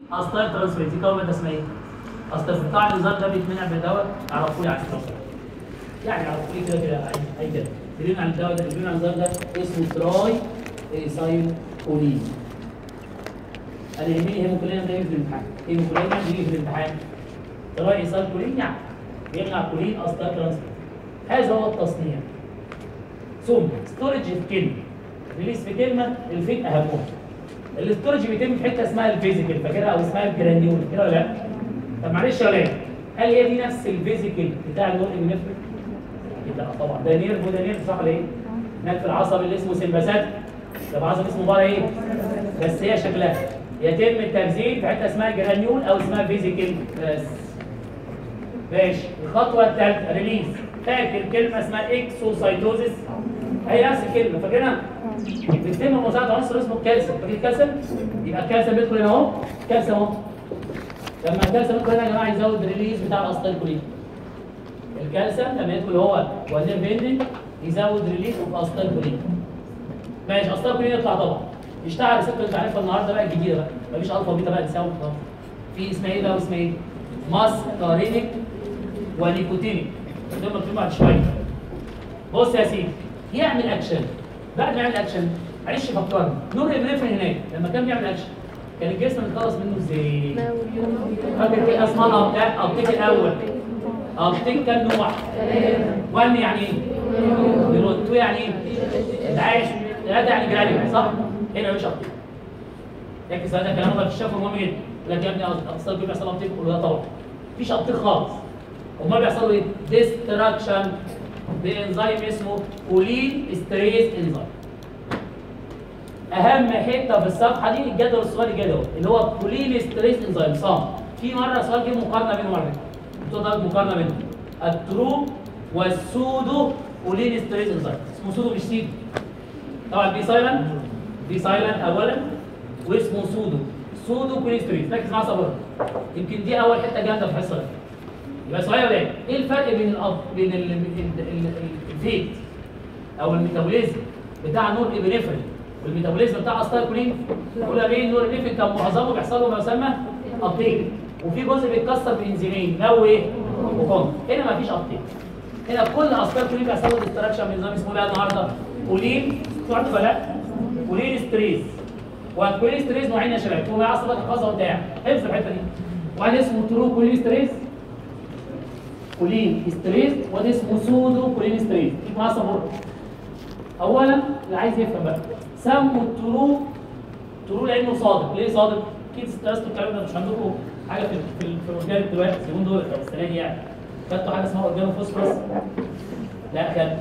اصلا ترانسفيرز دي كون ماده اسمها ايه؟ اصل بتاع النظام ده بيتمنع بدواء عرفوا لي على فكره يعني عرفوا لي كده كده أي- اي كده دليل على الدواء ده دليل على النظام ده اسمه تراي ايسايل كولين انا يهمني هيموكولين ده يجي في الامتحان هيموكولين ده يجي في الامتحان تراي ايسايل كولين يعني بيمنع كولين اصلا ترانسفيرز هذا هو التصنيع ثم ستورج في كلمه ريليس في كلمه الفيت اهمها الاستورج بيتم في حته اسمها الفيزيكال فاكرها او اسمها الجرانيول كده ولا لا؟ طب معلش يا ولاد هل هي دي نفس الفيزيكال بتاع الورق النفر؟ لا طبعا ده نيرف وده نيرف صح ولا ايه؟ هناك في العصب اللي اسمه سيمباسات ده عصب اسمه بقى ايه؟ بس هي شكلها يتم التخزين في حته اسمها جرانيول او اسمها فيزيكال بس ماشي الخطوه الثالثه ريليز فاكر كلمه اسمها اكسوسايتوزيس هي نفس الكلمه فاكرها؟ بيتم مساعده عنصر اسمه الكالسيوم فاكر الكالسيوم؟ يبقى الكالسيوم بيدخل هنا اهو الكالسيوم اهو لما الكالسيوم يدخل هنا يا جماعه يزود الريليز بتاع الاسيتيلكولين الكالسيوم لما يدخل هو والنير بيندنج يزود ريليز اوف اسيتيلكولين ماشي اسيتيلكولين يطلع طبعا يشتغل ريسبتور انت عارفها النهارده بقى الجديده بقى مفيش الفا وبيتا بقى تساوي خلاص في اسمها ايه بقى واسمها ايه؟ ماسكارينيك ونيكوتينيك دول مكتوب بعد شويه بص يا سيدي يعمل اكشن بعد ما يعمل اكشن معلش فكرني نور ابريفرين هناك لما كان بيعمل اكشن كان الجسم متخلص منه ازاي؟ فاكر كده اسمها ابتيك ابتيك الاول ابتيك كام نوع؟ وان يعني ايه؟ نيرون تو يعني ايه؟ انتعاش ثلاثه يعني جرانيول صح؟ هنا مش ابتيك ركز هذا كلام ما تشوفه مهم جدا يقول لك يا ابني اصل بيحصل ابتيك قول له طبعا مفيش ابتيك خالص امال بيحصل له ايه؟ ديستراكشن بانزيم اسمه كولين ستريز انزيم اهم حته في الصفحه دي الجدول الصغير كده اهو اللي هو كولين ستريس انزيم صام في مره سؤال جه مقارنه بينهم مره انتوا طالب مقارنه بينهم الترو والسودو كولين ستريس انزيم اسمه سودو مش سيدو طبعا بي سايلنت بي سايلنت اولا واسمه سودو سودو كولين ستريس ركز معايا صبر يمكن دي اول حته جامده في الحصه دي يبقى سؤال يا ولاد ايه الفرق بين الأب... بين ال... ال... ال... الفيت او الميتابوليزم بتاع نور ابنفرين والميتابوليزم بتاع استايكولين كل بين نور ابنفرين كان معظمه بيحصل له ما يسمى ابتيك وفي جزء بيتكسر بانزيمين نو ايه وكون هنا ما فيش ابتيك هنا كل استايكولين بيحصل له ديستراكشن بنظام اسمه ايه النهارده كولين تعرف ولا لا كولين ستريس والكولين ستريس نوعين يا شباب هو اصلا تحفظها وبتاع حفظ الحته دي واحد اسمه ترو كولين ستريس كولين ستريس وده اسمه سودو كولين ستريس دي معاه صبر اولا اللي عايز يفهم بقى سموا الترو ترو لانه صادق ليه صادق؟ اكيد استرستوا الكلام ده مش عندكم حاجه في في في الاورجانيك دلوقتي اليومين دول او السنه دي يعني خدتوا حاجه اسمها اورجانو فوسفورس لا خد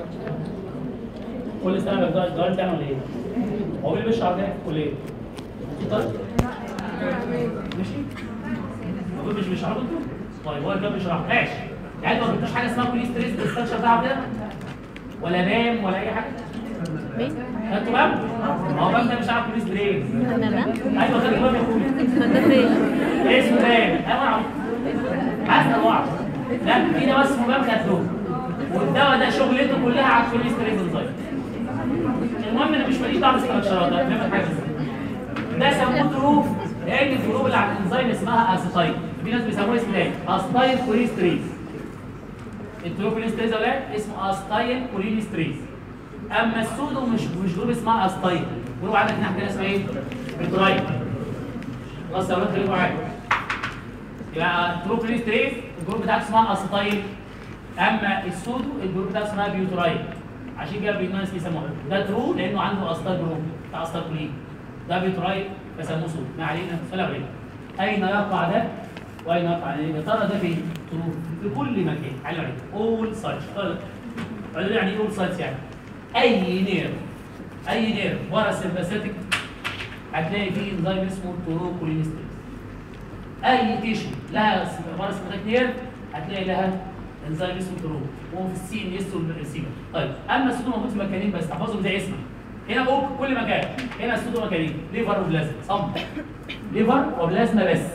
كل سنه بياخدوها الدوائر بتاعنا ولا ايه؟ هو مين اللي بيشرح عندنا في الكليه؟ في طالب؟ ماشي؟ المفروض مش بيشرحوا انتوا؟ طيب هو اللي كان بيشرح ماشي يعني ما كنتوش حاجه اسمها كولي ستريس الاستراكشر بتاعه كده ولا بام ولا اي حاجه مين؟ خدتوا بام؟ ما هو بام ده مش عارف كولي ستريس انا ما ايوه خدت بام يا اخويا ده فين؟ اسمه بام ايوه اعرف حسن واعرف لا في دواء اسمه بام خدتوه والدواء ده شغلته كلها على الكولي ستريس انزايم المهم انا مش ماليش دعوه بالاستراكشرات ده فاهم حاجه ده سموه تروف لان الجروب اللي على الانزيم اسمها اسيتايل في ناس بيسموها اسم تاني اسيتايل كوليستريز التروفيليستريز اولاد اسمه اسيتايل كوليستريز اما السودو مش مش جروب اسمها اسيتايل جروب عندك هنا عندنا اسمها ايه؟ بترايل خلاص يا اولاد خليكم معايا يبقى التروفيليستريز الجروب بتاعته اسمها اسيتايل اما السودو الجروب بتاعته اسمها بيوترايل عشان كده الناس بيسموها ده ترو لانه عنده اسيتايل جروب بتاع اسيتايل كولين ده بيتراي فسموه سود ما علينا ولا علينا اين يقع ده واين يقع ده يا ترى ده فين تروح في كل مكان على عليك اول سايتس قالوا يعني ايه اول سايتس يعني اي نير اي نير ورا السمباثيك هتلاقي فيه انزيم اسمه تروكولينستريز اي تيشو لها ورا السمباثيك نير هتلاقي لها انزيم اسمه ترو وهو في السين يسو الريسيفر طيب اما السودو موجود في مكانين بس تحفظهم زي اسمه هنا فوق كل مكان هنا السودو مكانين ليفر وبلازما صم ليفر وبلازما بس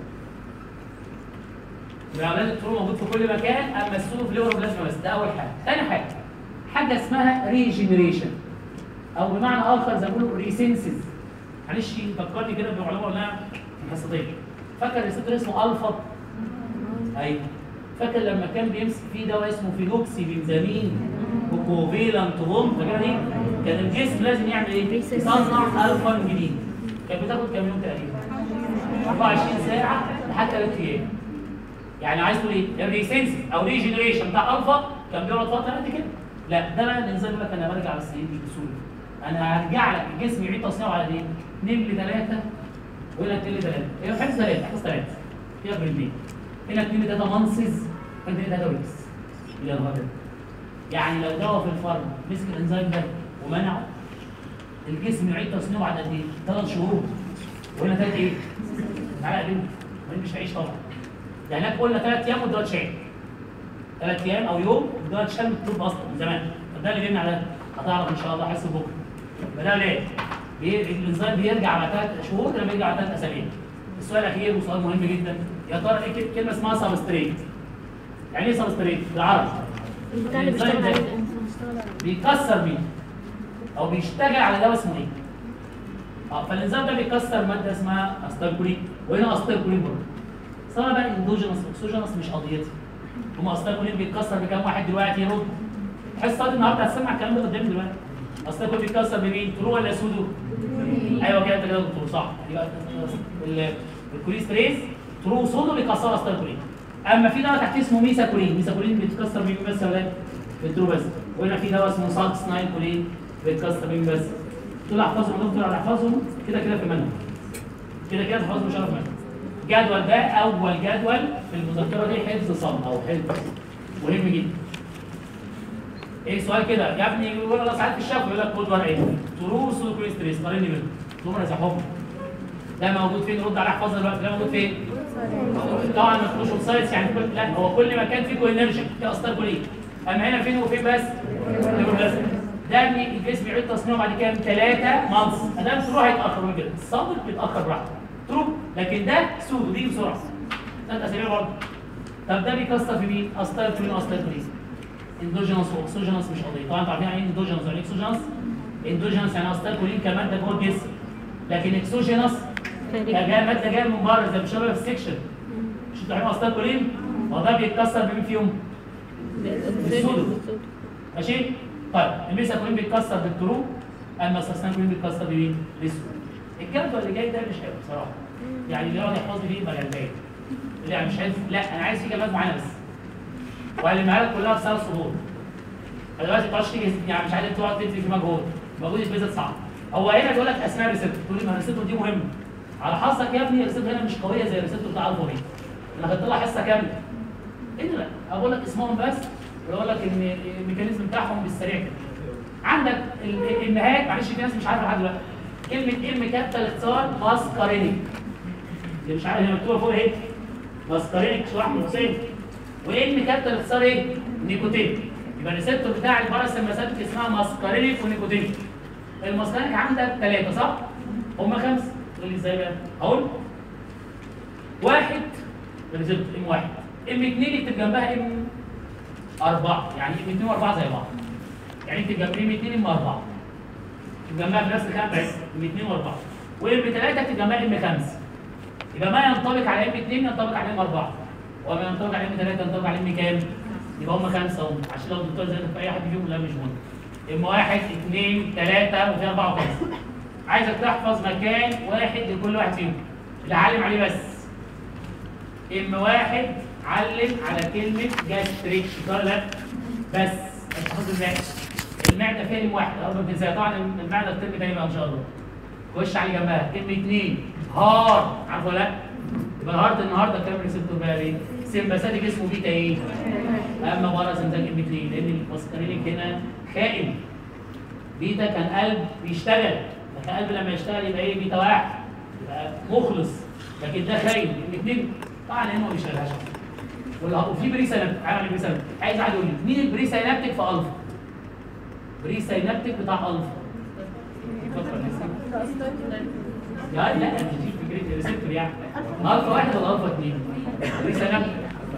يبقى اولاد الترو موجود في كل مكان اما السودو في ليفر وبلازما بس ده اول حاجه ثاني حاجه حاجه اسمها ريجنريشن او بمعنى اخر زي ما بيقولوا ريسنسز معلش فكرني كده بمعلومه قلناها في الحصه قصتين فاكر ريسبتور اسمه الفا ايوه فاكر لما كان بيمسك فيه دواء اسمه فيلوكسي بنزامين وكوفيلانت بوم فاكر دي كان الجسم لازم يعمل ايه؟ يصنع الفا من جديد كانت بتاخد كام يوم تقريبا 24 ساعه لحد 3 ايام يعني عايز تقول ايه؟ الريسنس او ريجنريشن بتاع الفا كان بيقعد فتره قد كده لا ده بقى الانزيم يقول لك انا برجع بالسنين دي بسهوله انا هرجع لك الجسم يعيد تصنيعه على ايه؟ 2 ل 3 وهنا 2 ل 3 هي حفظ 3 حفظ 3 فيها بريدين هنا 2 ل 3 مانسز هنا 2 ل 3 ويكس يا نهار أبيض. يعني لو دواء في الفارما مسك الانزيم ده ومنعه الجسم يعيد تصنيعه على قد ايه؟ 3 شهور وهنا 3 ايه؟ تعالى قديم وهنا مش هيعيش طبعا يعني هناك قلنا 3 ايام والدواء اتشال ثلاث ايام او يوم الدواء اتشال من الطب اصلا من زمان فده اللي بيمنع ده هتعرف ان شاء الله حاسس بكره يبقى ده ليه؟ بي- الانزيم بيرجع بعد ثلاث شهور لما يرجع بعد ثلاث اسابيع السؤال الاخير وسؤال مهم جدا يا ترى ايه كل- كلمه اسمها سبستريت يعني ايه سبستريت بالعربي؟ البتاع اللي بيشتغل الإنزيم عليه ده بيكسر مين؟ او بيشتغل على دواء اسمه ايه؟ اه فالانزيم ده بيكسر ماده اسمها استالكولين وهنا استالكولين برضه سواء بقى اندوجينوس اكسوجينوس مش قضيتي هما استالكولين بيتكسر بكام واحد دلوقتي يرد حصه النهارده هتسمع الكلام ده قدامي دلوقتي استالكولين بيتكسر بمين؟ ترو ولا سودو؟ ايوه كده انت كده دكتور صح يبقى ال- الكوليستريز ترو سودو بيكسروا استالكولين اما في دواء تحت اسمه ميساكولين ميساكولين بيتكسر بمين بس يا ولاد؟ بالترو بس وهنا في دواء اسمه ساكس ناين كولين بيتكسر بمين بس؟ دول احفظهم دكتور انا احفظهم كده كده في منهج كده كده تحفظهم مش عارف منهج الجدول ده اول جدول في المذكره دي حفظ صم او حفظ مهم جدا ايه سؤال كده يا ابني يقول لك ساعات في الشفا يقول لك خد ورقه ايه تروس وكوليستريس قارني بينهم ثم رزحهم ده موجود فين رد على احفظها دلوقتي ده موجود فين طبعا ما تخش ساينس يعني كل لا هو كل مكان فيه كوينرجي في اصدار كليه اما هنا فين وفين بس بس ده ان الجسم يعيد تصنيعه بعد كام ثلاثه مانس ادام تروح هيتاخر من كده الصابر بيتاخر براحته ترو لكن ده سودو بيجي بسرعه ثلاث اسابيع برضه طب ده بيكسر في مين؟ اصدار كلين اصدار كلين اندوجينوس واكسوجينوس مش قضيه طبعا انتوا عارفين يعني ايه اندوجينوس يعني اكسوجينوس اندوجينوس يعني اصدار كلين كماده جوه الجسم لكن اكسوجينوس جايه ماده جايه من بره زي بشبه في السكشن مش انتوا عارفين اصدار كلين هو ده بيتكسر بمين فيهم؟ بالسودو. ماشي؟ طيب الميساكولين بيتكسر بالترو اما الساستانكولين بيتكسر بمين؟ بالسودو الجدول اللي جاي ده مش حلو بصراحه يعني اللي يقعد يحفظ لي فيه يبقى غلبان اللي يعني مش عايز لا انا عايز في كلمات معينه بس وهعلمها لك كلها في ثلاث سطور دلوقتي ما تقعدش تيجي يعني مش عايزك تقعد تبذل في مجهود موجود في بيزك صعب هو هنا بيقول لك اسماء الريسبتور تقول لي ما الريسبتور دي مهمه على حظك يا ابني الريسبتور هنا مش قويه زي الريسبتور بتاع الفا بيتا انا خدت لها حصه كامله ان لا اقول لك اسمهم بس واقول لك ان الميكانيزم بتاعهم بالسريع كده عندك ال- النهايات معلش في ناس مش عارفه لحد دلوقتي كلمه ام كابيتال اختصار ماسكارينيك اللي مش عارف هي مكتوبه فوق ايه ماسكارينيك شرح من حسين وام كابيتال اختصار ايه نيكوتين يبقى الريسبتور بتاع الباراسمباثيك اسمها ماسكارينيك ونيكوتين الماسكارينيك عندك ثلاثه صح هم خمسه تقول لي ازاي بقى اقول واحد ريسبتور ام واحد ام اثنين اكتب جنبها ام اربعه يعني ام اثنين واربعه زي بعض يعني اكتب جنب ام اثنين ام اربعه اكتب جنبها في نفس الخانه بتاعتها ام اثنين واربعه وام ثلاثه اكتب جنبها ام خمسه يبقى ما ينطبق على ام اثنين ينطبق على ام اربعه وما ينطبق على ام ثلاثه ينطبق على ام كام؟ يبقى هم خمسه هم عشان لو الدكتور زادك في اي حد فيهم لا مش مهم ام واحد اثنين ثلاثه وفي اربعه وخمسه عايزك تحفظ مكان واحد لكل واحد فيهم اللي علم عليه بس ام واحد علم على كلمه جاستريك شطار لا بس تحفظ المعده المعده فيها ام واحد اربع تنساها طبعا المعده الترم تاني بقى ان شاء الله خش على جنبها كلمه اثنين هارد عارف ولا لا؟ يبقى الهارد النهارده كام ريسبتور بقى ايه؟ سمباثيك اسمه بيتا ايه؟ اما بره سمباثيك كلمه اثنين لان الماسكارينيك هنا خائن بيتا كان قلب بيشتغل لكن قلب لما يشتغل يبقى ايه بيتا واحد يبقى مخلص لكن ده خاين الاثنين طبعا هنا ما بيشتغلهاش ولا- وفي بري سينابتيك عامل بري سينابتيك عايز واحد يقول لي مين البري سينابتيك في الفا؟ بري سينابتيك بتاع الفا فكر نفسك. لا لا مش دي فكره الريسبتور يعني الفا واحد ولا الفا اثنين؟ بري سينابتيك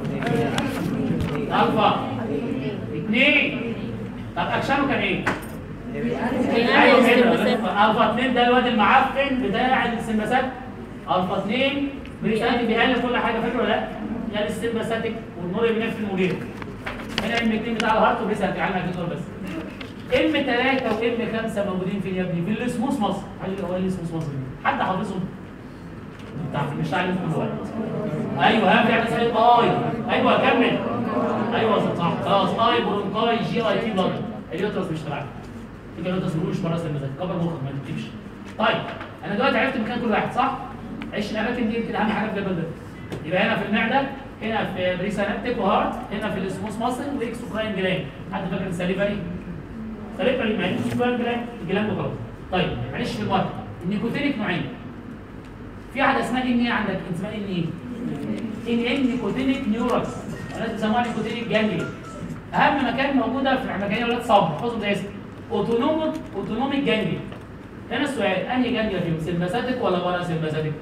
الفا اثنين طب اكشنه كان ايه؟ ايوه كده الفا 2 ده الواد المعفن بتاع السمباسات الفا 2 بريساتيك بيقلل كل حاجه فاكر ولا لا؟ يعني السيمباساتيك والنور بينفذ المدير هنا ام 2 بتاع الهارت وبريساتيك على كده بس ام 3 وام 5 موجودين فين يا ابني؟ في الاسموس مصر حد هو ايه الاسموس مصر دي؟ حد حافظهم؟ بتاع مش عارف كل واحد ايوه ها بيعمل سالب اي ايوه كمل ايوه صح خلاص اي برونكاي جي اي تي بلاد اليوترس مش تبعك في اليوترس ملوش بره المزاج كبر مخك ما تكتبش طيب انا دلوقتي عرفت مكان كل واحد صح؟ عيش الاماكن دي يمكن اهم حاجه في الجدول ده يبقى هنا في المعده هنا في بريسانابتيك وهارت هنا في الاسموس ماسل واكسوكراين جلاند حد فاكر السليفري؟ سليفري ما اكسوكراين جلاند الجلاند وخلاص طيب معلش في المره النيكوتينيك نوعين في واحده اسمها ان ايه عندك اسمها ان ايه؟ ان ان نيكوتينيك نيوراكس الناس بيسموها نيكوتينيك جانجلي اهم مكان موجوده في المكانيه ولاد صبر احفظوا ده اسم اوتونوميك اوتونوميك جانجلي هنا السؤال انهي جانجلي فيهم سمباثيك ولا بارا سمباثيك؟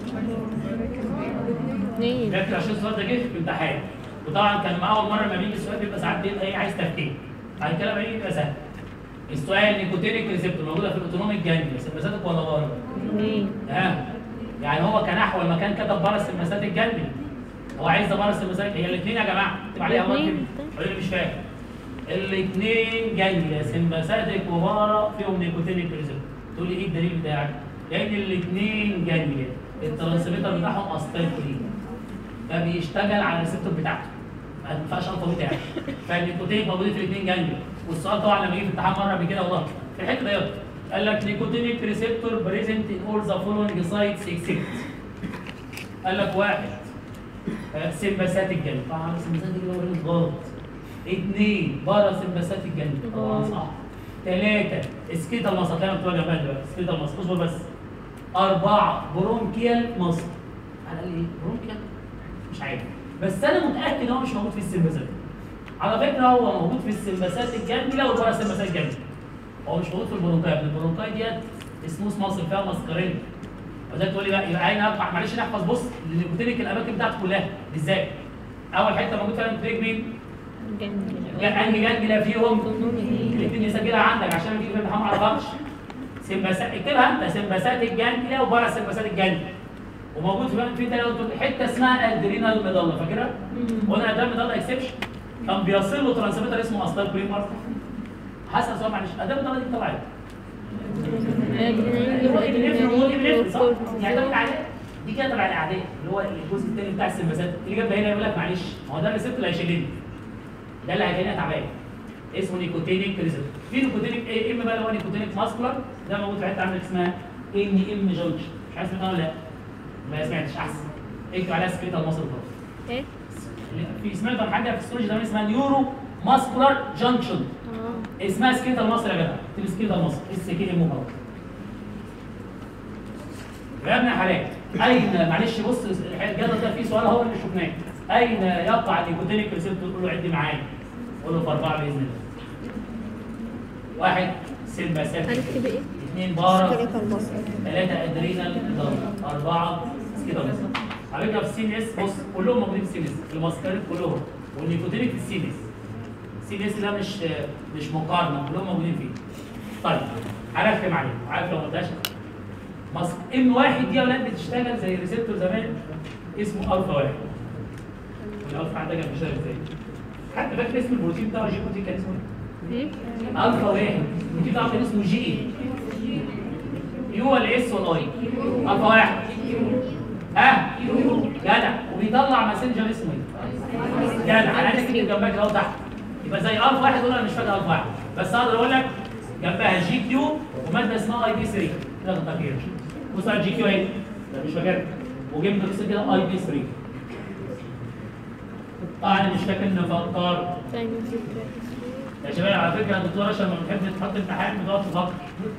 اثنين فاكر عشان السؤال ده جه في امتحان وطبعا كان مع اول مره لما بيجي السؤال بيبقى ساعات بيبقى ايه عايز تفكير بعد كده بقى يبقى سهل السؤال نيكوتينيك ريسبتور موجوده في الاوتونوميك جانجلي سمباثيك ولا بارا؟ اثنين ها يعني هو كان نحو المكان كتب بره السماسات الجنبي هو عايز ده بره السماسات هي الاثنين يا جماعه اكتب عليها الله الاتنين. يكرمك قولي لي مش فاهم الاثنين جنبي سماساتك وبره فيهم نيكوتينيك ريزبتور تقول لي ايه الدليل بتاعك؟ لان الاثنين جنبي الترانسميتر بتاعهم استايكولين فبيشتغل على الريسبتور بتاعته ما ينفعش الفا بتاعه فالنيكوتينيك موجودين في الاثنين جنبي والسؤال طبعا لما جه في الامتحان مره قبل كده والله في الحته ديت قال لك نيكوتينيك ريسبتور بريزنت ان اول ذا فولوينج سايتس اكسبت قال لك واحد سمباساتيك جنب طبعا سمباساتيك جنب غلط اثنين بارا سمباساتيك جنب طبعا صح ثلاثة سكيتا المصل خلينا بتوع جنبها دلوقتي سكيتا المصل اصبر بس أربعة برونكيال مصل على الأقل إيه؟ برونكيال مش عارف بس أنا متأكد إن هو مش موجود في السمباساتيك على فكرة هو موجود في السمباساتيك جنبي لو البارا سمباساتيك جنبي هو مش موجود في البرونكاي لان البرونكاي ديت سموث ماسل فيها مسكرين وزي تقول لي بقى يبقى عين اقطع معلش نحفظ بص النيكوتينيك الاماكن بتاعته كلها ازاي؟ اول حته موجود فيها النيكوتينيك مين؟ انهي جنجله فيهم؟ الاثنين نسجلها عندك عشان لما تيجي في الامتحان ما اعرفهاش سمباسات اكتبها انت سمباسات الجنجله وبره سمباسات الجنجله وموجود في في تاني حته اسمها ادرينال ميدالا فاكرها؟ قلنا ادرينال ميدالا اكسبشن كان بيصل له ترانسميتر اسمه اصلا بريمر حسن سؤال معلش ادام الطلبه دي طلعت يعتمد عليه دي كده تبع الاعداء اللي هو الجزء الثاني بتاع السمباسات اللي جنب هنا يقول لك معلش ما هو ده الريسبت اللي هيشيلني ده اللي هيخليني تعبان اسمه نيكوتينيك ريسبت في نيكوتينيك ايه ام بقى اللي هو نيكوتينيك ماسكولار ده موجود في حته عندك اسمها ان ام جنكشن مش عارف سمعتها ولا لا ما سمعتش احسن اكتب عليها سكريتال ماسل خالص ايه؟ في سمعت عن حاجه في السولوجي زمان اسمها نيورو ماسكولار جنكشن اه اسمها سكيتا مصر يا جدع اكتب سكيتا مصر اس كي ام خلاص يا ابن حلال اين معلش بص الجدول ده فيه سؤال هو اللي شفناه اين يقع النيكوتينيك ريسبتور تقول له عد معايا قول له في اربعه باذن الله واحد سيمباسات هنكتب ايه؟ اثنين بارا سكريتال مصر ثلاثة ادرينال أربعة سكيتا مصر على فكرة في السي اس بص كلهم موجودين في السي اس الماسكاريت كلهم والنيكوتينيك في السي اس السي اس ده مش مش مقارنة كلهم موجودين فيه طيب هرخم عليك عارف لو ما قلتهاش ماسك ام واحد دي يا اولاد بتشتغل زي ريسبتور زمان اسمه الفا واحد الالفا عندك كان بيشتغل ازاي؟ حتى فاكر اسم البروتين بتاع الجي بروتين كان اسمه ايه؟ ايه؟ الفا واحد البروتين بتاعه كان اسمه جي اي يو ولا اس ولا اي؟ الفا واحد ها جدع وبيطلع ماسنجر اسمه ايه؟ جدع انا عايز اكتب جنبك اهو تحت يبقى زي الفا واحد ولا مش فاكر الفا واحد بس اقدر اقول لك جنبها جي كيو وماده اسمها اي بي 3 كده التغيير بص على الجي كيو اهي ده مش فاكر وجنب بس كده اي بي 3 طبعا أنا مش فاكر ان فكر ثاني يا شباب على فكره الدكتوره عشان لما بتحب تحط امتحان بتقعد تفكر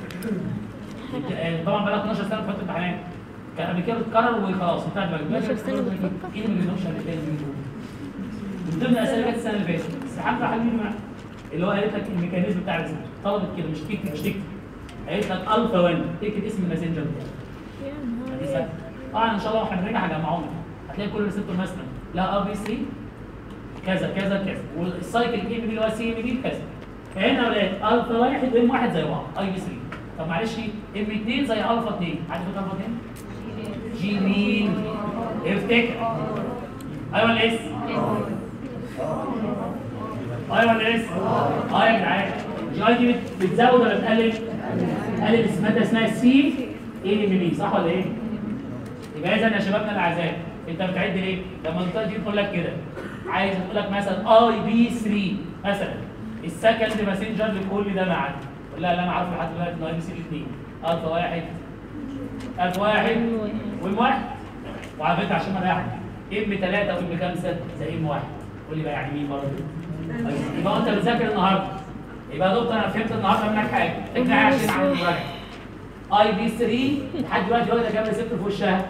آه، طبعا بقى لها 12 سنه بتحط امتحان كان قبل كده بتكرر وخلاص انتهت بقى 12 سنة بتفكر؟ ايه اللي ما بيجيبهمش قبل كده بيجيبهم؟ من ضمن الاسئله اللي جت السنه اللي فاتت بس حتى حلين معاها اللي هو قالت لك الميكانيزم بتاع الريسبتور طلبت كده مش تكتب مش تكتب قالت لك الفا 1 تكتب اسم الماسنجر بتاعه يا دي نهار سهله طبعا ان شاء الله واحنا بنرجع هجمعهم هتلاقي كل ريسبتور مثلا لها ار بي 3 كذا كذا كذا والسايكل اي بي اللي هو سي ام بي كذا فهنا ولاد الفا واحد وام واحد زي بعض اي بي 3 طب معلش ام 2 زي الفا 2 عارف ايه الفا 2 جي مين افتكر ايوه ولا اس ايوه ولا اس اه يا جدعان جي اي دي بت- بتزود ولا بتقلل قلل ماده اسمها سي اي ام بي صح ولا ايه يبقى اذا يا شبابنا الاعزاء انت بتعد ليه لما انت تيجي تقول لك كده عايز تقول لك مثلا اي بي 3 مثلا السكند ماسنجر لكل ده معاك لا لا انا عارف لحد دلوقتي ان اي بي 3 2 الفا واحد الفا واحد وام واحد وعلى فكره عشان ما اريحك ام 3 وام 5 زي ام واحد قول لي بقى يعني مين برضه يبقى انت بتذاكر النهارده يبقى يا دكتور انا فهمت النهارده منك حاجه فكره عشان عن المراجعه اي بي 3 لحد دلوقتي واخده كام ريسبتور في وشها؟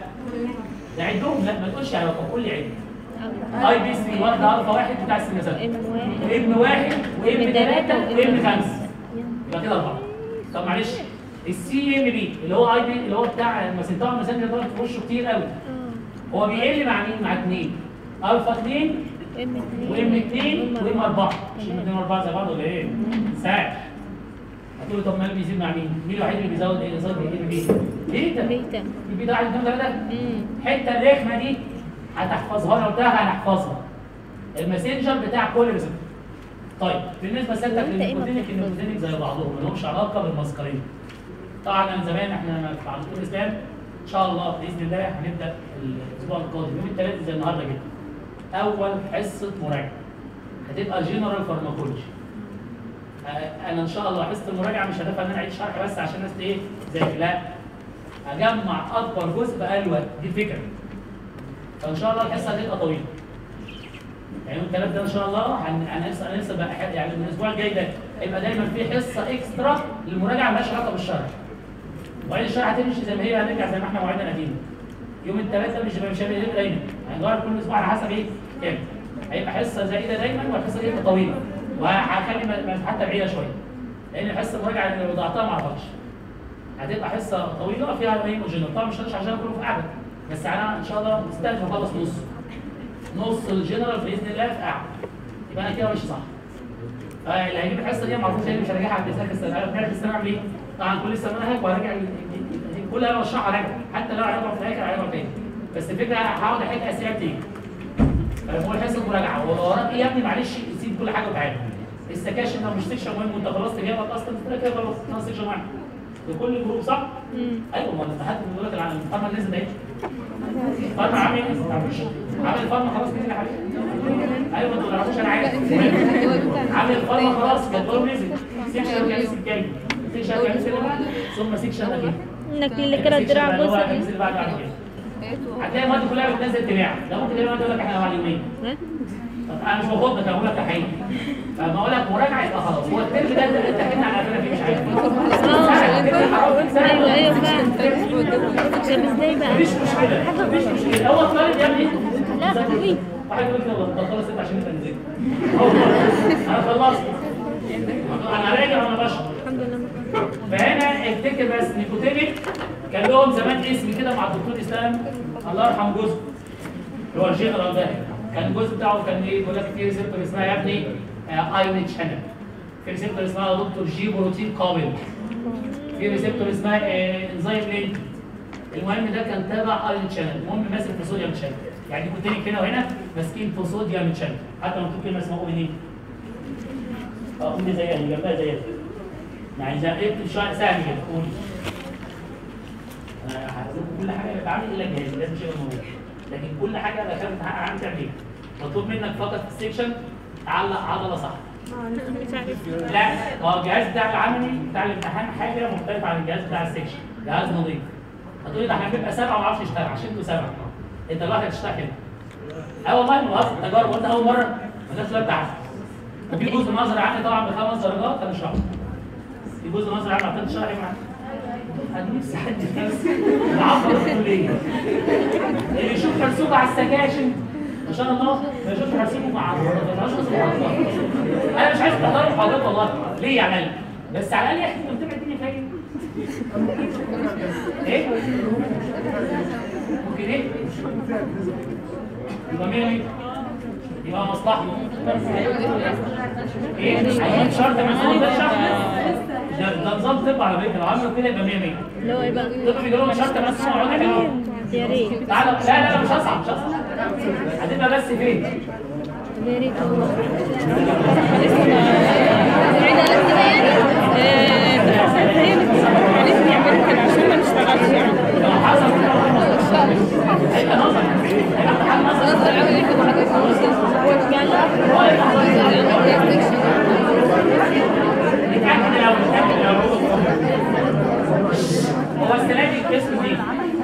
نعدهم لا ما تقولش على رقم قول لي عد اي بي 3 واخده الفا واحد بتاع السنسات ام واحد ام واحد وام ام ثلاثه تلاتة وام خمسه يبقى كده اربعه طب معلش السي ام بي اللي هو اي بي اللي هو بتاع المسنتار المسنتار ده في وشه كتير قوي هو بيقل مع مين؟ مع اثنين الفا 2 ام اتنين وام 2 وام 4 مش ام 2 و4 زي بعض ولا ايه؟ ساعة هتقول لي طب ما بيزيد مع مين؟ مين الوحيد اللي بيزود ايه؟ بيزود ايه؟ بي بيتا بيتا البي ده عايز كام ثلاثه؟ امم الحته الرخمه دي هتحفظها لو قلتها هنحفظها الماسنجر بتاع كل ريسبتور طيب بالنسبه لسيادتك وانت ايه ما للنيكوتينيك بتحفظ؟ النيكوتينيك زي بعضهم ما لهمش علاقه بالمسكرين طبعا من زمان احنا في على طول الاسلام ان شاء الله باذن الله هنبدا الاسبوع القادم يوم الثلاث زي النهارده كده اول حصه مراجعه هتبقى جنرال فارماكولوجي انا ان شاء الله حصه المراجعه مش هدفها ان انا اعيد شرح بس عشان الناس ايه زي لا اجمع اكبر جزء باقل وقت دي الفكره فان شاء الله الحصه هتبقى طويله يعني يوم الثلاث ده ان شاء الله هن- هنحصل هنحصل بقى ح- يعني من الاسبوع الجاي ده هيبقى دايما في حصه اكسترا للمراجعه مالهاش علاقه بالشرح وبعدين الشرح هتمشي زي ما هي هنرجع زي ما احنا موعدنا قديم يوم الثلاث ده مش هيبقى مش هيبقى دايما هنغير كل اسبوع على حسب ايه كام هيبقى حصه زائده دايما والحصه دي هتبقى طويله وهخلي م- م- حتى بعيده شويه لان الحصه المراجعه اللي وضعتها ما اعرفش هتبقى حصه طويله فيها ايه جنرال طبعا مش هنشرح عشان كله في قعده بس انا ان شاء الله مستني اخلص نص نص الجنرال باذن الله في قعده يبقى انا كده ماشي صح اللي هيجيب الحصه دي معروف تاني مش هراجعها في السنه السنه انا في السنه اعمل ايه؟ طبعا كل سنه منهج وهراجع ال- ال- ال- كل انا بشرحها راجع حتى لو هراجع في الاخر هراجع تاني بس الفكره هقعد احل اسئله بتيجي فلما اقول حصه مراجعه هو وراك ايه يا ابني معلش سيب كل حاجه وتعالى السكاشن لو مش سكشن مهم وانت خلصت جابك اصلا انت كده خلاص ناقص سكشن واحد لكل جروب صح؟ امم ايوه ما انت حد بيقول لك العالم الفارما نزل اهي الفارما عامل ايه؟ ما تعرفوش عامل الفارما خلاص نزل يا حبيبي ايوه ما تعرفوش انا عارف عامل الفارما خلاص جدول نزل سيكشن كان نزل كام؟ سيكشن كان نزل اللي بعده ثم سيكشن اخير انك اللي كده الدراع اللي هو بص النزل اللي بعده على كده هتلاقي المواد كلها بتنزل تباع ده ممكن تلاقي المواد يقول لك احنا بعد يومين ها؟ طب انا مش باخدك انا بقول لك تحيه فما اقول لك مراجعه يبقى خلاص هو الترم ده انت انت كنا على فكره فيه مش عارف ايوه ايوه فعلا طب ازاي بقى؟ مفيش مشكله مفيش مشكله هو الطالب يا ابني لا، ذاكر. حبيبي. واحد يقول كده والله خلص انت عشان انت نزلت هو انا خلصت انا راجع وانا بشرح الحمد لله فهنا افتكر بس نيكوتينيك كان لهم زمان اسم كده مع الدكتور اسلام الله يرحم جوزه اللي هو الجنرال ده كان الجزء بتاعه كان ايه بيقول لك في ريسبتور اسمها يا ابني ايون شانل في ريسبتور اسمها يا دكتور جي بروتين قابل في ريسبتور اسمها انزيم لينك المهم ده كان تابع ايون شانل المهم ماسك في صوديوم شانل يعني نيكوتينيك هنا وهنا ماسكين في صوديوم شانل حتى مكتوب كلمه اسمها اومي دي اه اومي زيها اللي جنبها زيها يعني زي اكتب شويه سهل كده قولي انا هحسب كل حاجه بتعمل الا الجهاز لازم شيء موجود لكن كل حاجه دخلت عامل تعمل ايه؟ مطلوب منك فقط في السكشن تعلق عضله صح مش عارف لا هو الجهاز بتاع العملي بتاع الامتحان حاجه مختلفه عن الجهاز بتاع السكشن جهاز نظيف هتقولي ده احنا بنبقى سبعه وما اعرفش اشتغل عشان انتوا سبعه انت لوحدك تشتغل هنا اه والله مؤاخذه تجارب وانت اول مره ما جاتش لا بتاعتك وفي جزء نظري عني طبعا بخمس درجات هنشرحه في جزء نظري عني عشان تشرحي معاك انا نفسي حد نفسي العصر الكليه اللي يشوف حرسوك على السكاشن ما شاء الله ما يشوفش حرسوك مع ما يشوفش محاضرات انا مش عايز تحضر محاضرات والله ليه يا عمال بس على الاقل يا اخي انت متابع الدنيا فين ايه ممكن ايه يبقى مية مية يبقى مصلحة ايه عايزين شرط مسؤول ده شرط ده ده نظام طب على فكرة لو عملوا كده يبقى 100 100 اللي هو ايه بقى؟ الطب بيجي لهم شرط مسؤول يقعدوا يحلوا يا ريت تعالى لا لا لا مش هصعب مش هصعب هتبقى بس فين؟ يا ريت والله لو حصل هيبقى نظر هيبقى امتحان نظر نتأكد الأول نتأكد الأول هو السنة دي القسم دي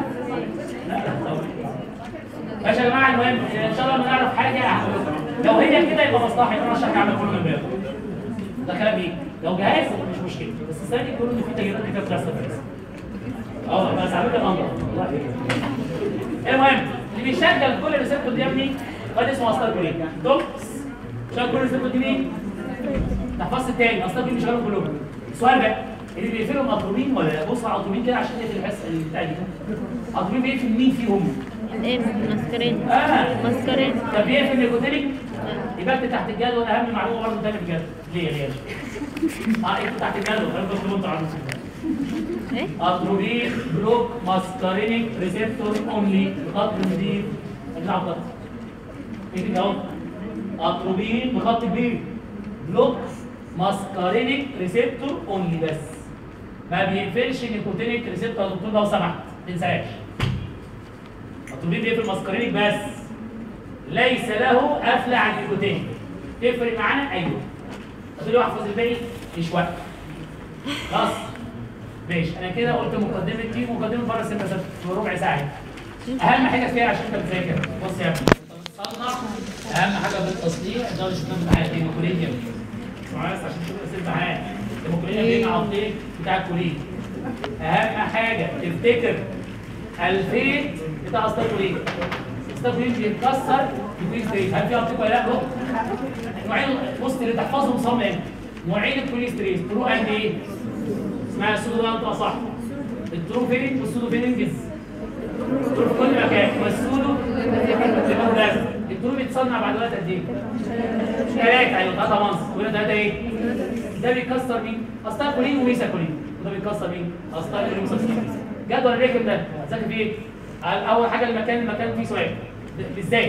ماشي يا جماعة المهم إن شاء الله ما نعرف حاجة هقول لكم. لو هي كده يبقى مصلحة يبقى أنا شرح أعمل كله من باب ده كلام إيه؟ لو جهاز مش مشكلة بس السنة دي بيقولوا إن في تغييرات كتير بتحصل في الجهاز اه بس على فكرة الأمر والله كده. المهم اللي بيشغل كل الريسبتور دي يا ابني واد اسمه أستار كولين دوكس شغل كل الريسبتور دي مين؟ تحفظت التاني اصلا دي شغالهم كلهم السؤال بقى اللي بيقفلهم اطروبين ولا لا؟ بص على اطروبين كده عشان تقفل الحصه اللي بتاع دي اطروبين بيقفل مين فيهم؟ ايه ماسكارين اه ماسكارين طب بيقفل نيكوتينيك يبقى انت تحت الجدول اهم معلومه برضه تاني في الجدول ليه ليه؟ اه انتوا تحت الجدول خلينا نكتبوا انتوا عارفين ايه اطروبين بلوك ماسكارينيك ريسبتور اونلي بخط جديد اجمع خط ايه اهو اطروبين بخط كبير بلوك ماسكارينيك ريسبتور اونلي بس ما بيقفلش نيكوتينيك ريسبتور يا دكتور لو سمحت ما تنساش اطروبين بيقفل ماسكارينيك بس ليس له قفله عن النيكوتينيك تفرق معانا ايوه قلت له احفظ الباقي مش وقت خلاص ماشي انا كده قلت مقدمه دي مقدمه بره السن بس في ربع ساعه اهم حاجه فيها عشان انت بتذاكر بص يا ابني انت بتصنع اهم حاجه بالتصنيع ده اللي شفناه في الحياه الكولينيوم معايا بس عشان تشوف اسئله معايا الكولينيوم بيجمع الطيب بتاع الكولين اهم حاجه تفتكر الفيت بتاع استاكولين استاكولين بيتكسر بيكون ستريت هل في ابتيك ولا لا؟ لا. نوعين بص اللي تحفظهم صم نوعين الكولين ستريت ترو اند ايه؟ اسمها السودو ده انت صح الترو فيلينج والسودو فيلينجز الترو في كل مكان والسودو بيبقى لازم الترو بيتصنع بعد وقت قد ايه؟ ثلاثة ايوه ثلاثة مانس وهنا ثلاثة ايه؟ ده بيكسر مين؟ استاكولين وميساكولين وده بيكسر مين؟ استاكولين وميساكولين جدول الريكم ده هتذاكر فيه ايه؟ اول حاجة المكان المكان فيه سؤال بالذات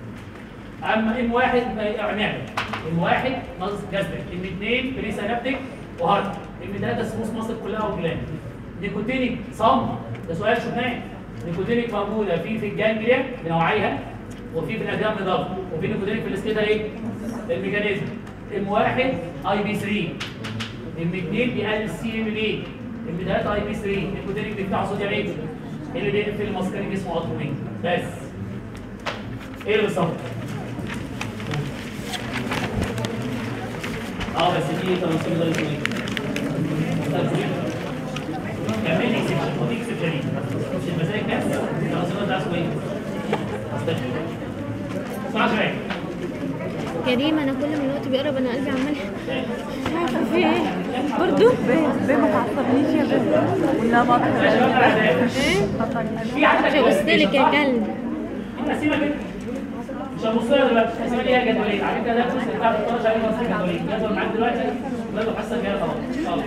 اما ام واحد اعمل ام واحد ناقص جذبك ام اثنين بريسانابتيك وهارد ام ثلاثه سموث مصر كلها وجلان نيكوتينيك صم ده سؤال شفناه نيكوتينيك موجوده في في الجانجليا بنوعيها وفي في الادام بالضبط وفي نيكوتينيك في الاستيتا ايه؟ الميكانيزم ام واحد اي بي 3 ام اثنين بيقلل السي ام بي ام ثلاثه اي بي 3 نيكوتينيك بيفتح صوت يا اللي بيقفل الماسكارينج اسمه اتروبين بس ايه اللي بالظبط؟ اه بس في تنصيب ده اسمه ايه؟ كمل لي اكسبشن ودي اكسبشن مش المسائل بس التنصيب ده اسمه ايه؟ اسمع شويه كريم انا كل ما الوقت بيقرب انا قلبي عمال مش عارفه في ايه برضو ليه ما تعصبنيش يا بنت ولا ما يا شباب الاعداء في عندك مش هبص لك يا كلب تقسيمه كده مش هنبص لها دلوقتي التقسيمه دي هي جدوليه على فكره ده الجزء بتاع ال 12 عليه مصر جدوليه جدول معاك دلوقتي ولا حصه جايه خلاص ان شاء الله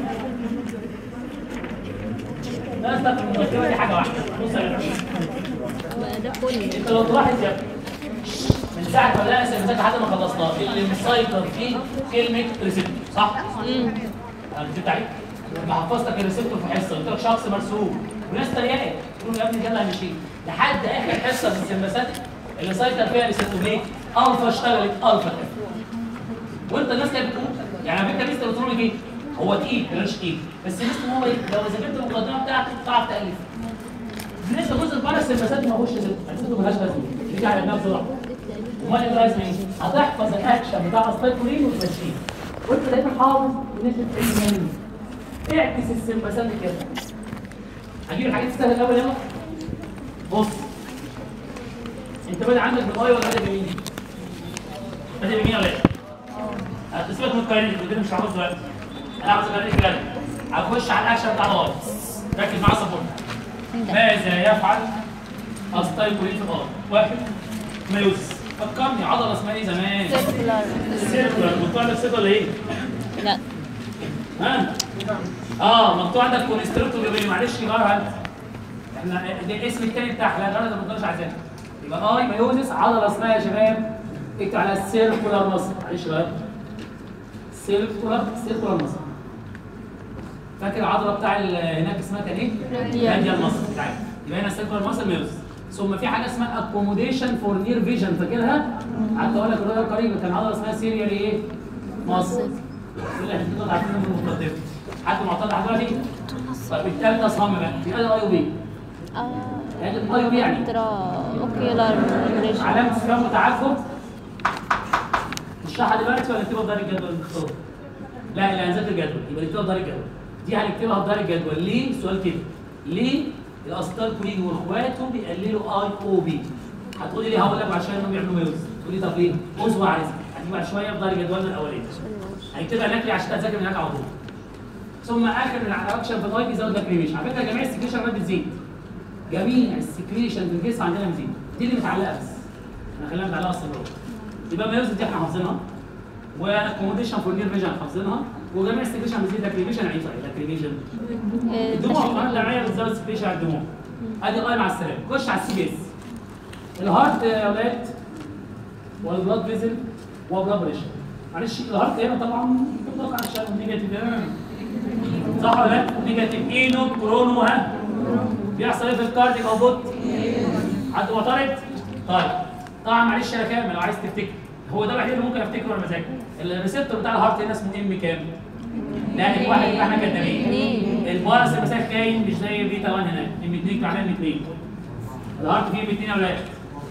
ده اصلا المذكره دي حاجه واحده بص يا جماعه ده كله انت لو تلاحظ يا ابني، من ساعه ما بدانا السنه لحد ما خلصناه اللي مسيطر فيه كلمه ريسبتور صح؟ انا كتبت عليك لما حفظتك الريسبتور في حصه قلت لك شخص مرسوم وناس تريقت يقولوا يا ابني ده اللي هيمشي لحد اخر حصه في السمباسات اللي سيطر فيها الريسبتور ليه؟ الفا اشتغلت الفا وانت الناس كانت بتقول يعني على فكره مستر بتقول ايه؟ هو تقيل مش تقيل بس مستر هو ايه؟ لو ذاكرت المقدمه بتاعته تعرف تالف بالنسبه لجزء البارا السمباسات ما هوش ريسبتور الريسبتور ملهاش لازمه تيجي على دماغ بسرعه امال ايه لازم ايه؟ هتحفظ الاكشن بتاع السايكولين وتمشيه وانت دايما حافظ بنسبه 80 اعكس السمباسات كده هجيب الحاجات السهله الاول يلا بص انت بادئ عندك بالغايه ولا بادئ بمين؟ بادئ بمين ولا ايه؟ هتسيبك من القايلين اللي مش هحفظ دلوقتي انا عاوز اخليك بجد هخش على الاكشن بتاع الغايه ركز معايا صبور ماذا يفعل الستايكولين في الغايه؟ واحد مايوس فكرني عضله اسمها ايه زمان؟ سيركلر مقطوع عندك سيركلر ولا ايه؟ لا ها؟ اه مقطوع عندك كونستريكتور جبري معلش غيرها انت احنا ده الاسم الثاني بتاعها لا درجه ما تقدرش عايزاها يبقى اي مايوزس عضله اسمها يا شباب اكتب على السيركولار ماسل معلش بقى سيركولار سيركولار ماسل فاكر العضله بتاع ال- هناك اسمها كان ايه؟ راديال ماسل بتاعتها يبقى هنا سيركولار ماسل مايوزس ثم في حاجه اسمها اكوموديشن فور نير فيجن فاكرها؟ قعدت اقول لك الرؤيه القريبه كان عضله اسمها سيريال ايه؟ ماسل دول احنا كده عارفين من المقدمه حد معترض على دلوقتي؟ طيب الثالثه صم بقى يبقى ده اي او بي اه يعني الاي او بي يعني ترى اوكيولار ريجن علامه استفهام وتعجب نشرحها دلوقتي ولا نكتبها في دار الجدول المختار؟ لا لا هنذاكر الجدول يبقى نكتبها في دار الجدول دي هنكتبها في دار الجدول ليه؟ سؤال كده ليه الاسطال كولين واخواته بيقللوا اي او بي؟ هتقولي ليه هقول لك عشان انهم بيعملوا ميوز تقولي طب ليه؟ اسبوع على رزق هتيجي بعد شويه في دار جدولنا الاولاني هنكتبها هناك ليه عشان تذاكر من هناك على طول ثم اخر الاكشن في الاي بيزود لك ريميشن على فكره جميع السكريشن عمال بتزيد جميع السكريشن في الجسم عندنا بتزيد دي اللي متعلقه بس احنا خلينا متعلقه اصلا يبقى ميوز دي احنا حافظينها واكوموديشن فور نير فيجن حافظينها وجميع السكريشن بتزيد لاكريميشن عيد طيب لاكريميشن الدموع القناه الدمعيه بتزود السكريشن على الدموع ادي الاي مع السلامه خش على السي بي اس الهارت يا اولاد والبلاد فيزل وبلاد بريشر معلش الهارت هنا طبعا مطلق عشان نيجاتيف صح ولا لا؟ نيجاتيف اينو كرونو ها بيحصل ايه في الكارديك او بوت؟ حد معترض؟ طيب طبعا معلش انا كامل لو عايز تفتكر هو ده الوحيد اللي ممكن افتكره وانا بذاكر الريسبتور بتاع الهارت هنا اسمه ام كام؟ لا الواحد يبقى احنا كدابين البارس المسافه كاين مش زي بيتا 1 هناك ام 2 معناه ام 2 الهارت فيه ام 2 يا ولاد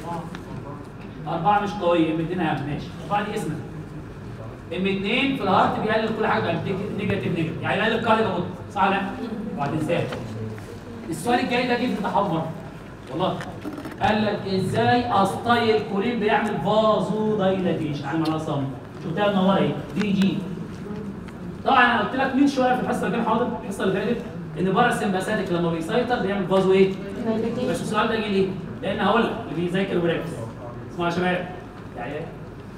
أربعة مش قوية ام 2 أهم ماشي أربعة دي اسمها ام 2 في الهارت بيقلل كل حاجة بقى نيجاتيف نيجاتيف يعني يقلل الكارديو بوت صح ولا لا؟ وبعدين سهل السؤال الجاي ده جه في التحمر والله قال لك ازاي استايل كولين بيعمل فازو دايلاتيشن على معناها صم شفتها منوره ايه؟ دي جي طبعا انا قلت لك من شويه في الحصه اللي كان حاضر الحصه اللي فاتت ان باراسمباثيك لما بيسيطر بيعمل فازو ايه؟ بس السؤال ده جه ليه؟ لان هقول لك اللي بيذاكر ويركز اسمعوا يا شباب يعني إيه؟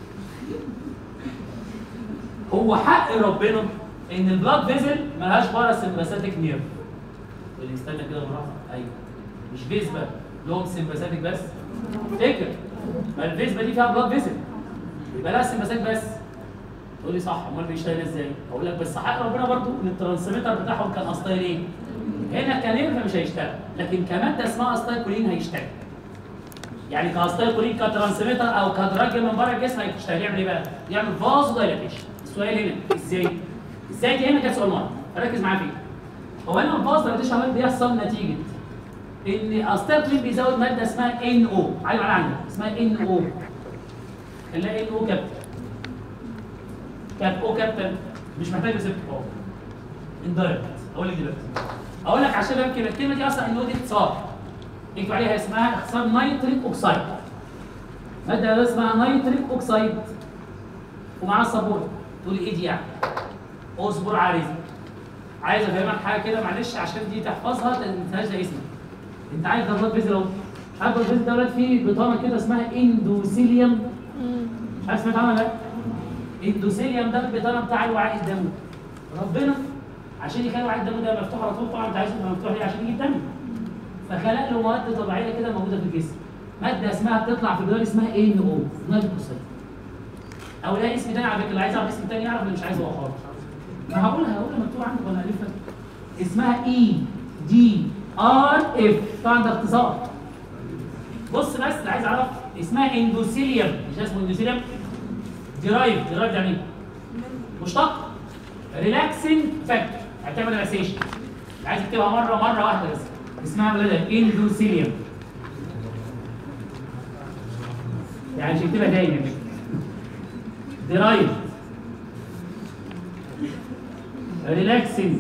هو حق ربنا ان البلاد فيزل ملهاش باراسمباثيك نيرف اللي يستنى كده براحه ايوه مش فيزبا لهم سمباثيك بس افتكر ما الفيزبا دي فيها بلاد فيزل يبقى لها سمباثيك بس تقول لي صح امال بيشتغل ازاي؟ اقول لك بس حق ربنا برضو ان الترانسميتر بتاعهم كان اسطايل ايه؟ هنا كنيرف مش هيشتغل لكن كماده اسمها اسطايل كولين هيشتغل يعني كاسطايل كولين كترانسميتر او كدرج من بره الجسم هيشتغل يعمل ايه بقى؟ يعمل فازو دايلاتيشن السؤال هنا ازاي؟ ازاي دي هنا كان سؤال مهم ركز معايا فيه هو هنا الفازو دايلاتيشن عمال بيحصل نتيجه ان اسطايل كولين بيزود ماده اسمها ان او عايز معايا عندك اسمها ان او نلاقي ان او كابتن كاب او كابتن مش محتاج ريسبت اهو اندايركت اقول لك دلوقتي اقول لك عشان يمكن الكلمه دي اصلا ان او دي اختصار اكتب عليها اسمها اختصار نيتريك اوكسايد ماده اسمها نيتريك اوكسايد ومعاها السبوره تقول لي ايه دي يعني اصبر على رزق عايز افهمك حاجه كده معلش عشان دي تحفظها ما تنساهاش ده اسمك انت عارف ده بلاد فيزل اهو عارف بلاد فيزل دوت فيه بطانه كده اسمها اندوسيليوم مش عارف سمعت عنها ولا لا؟ الاندوثيليوم ده البطانه بتاع الوعاء الدموي ربنا عشان يخلي الوعاء الدموي ده مفتوح على طول طبعا انت عايزه يبقى مفتوح ليه عشان يجيب دم فخلق له مواد طبيعيه كده موجوده في الجسم ماده اسمها بتطلع في البلاد اسمها ان او نيتروسيل او لها اسم تاني على فكره اللي عايز يعرف اسم تاني يعرف اللي مش عايز هو خالص ما هقولها هقولها مكتوب عندك ولا الفها اسمها اي دي ار اف طبعا ده اختصار بص بس اللي عايز اعرف اسمها اندوثيليوم مش اسمه اندوثيليوم درايف درايف يعني ايه؟ مشتق ريلاكسنج فاكتور هتعمل ريلاكسيشن عايز تكتبها مره مره واحده بس اسمها ولادة اندوثيليوم يعني مش هكتبها تاني درايف ريلاكسنج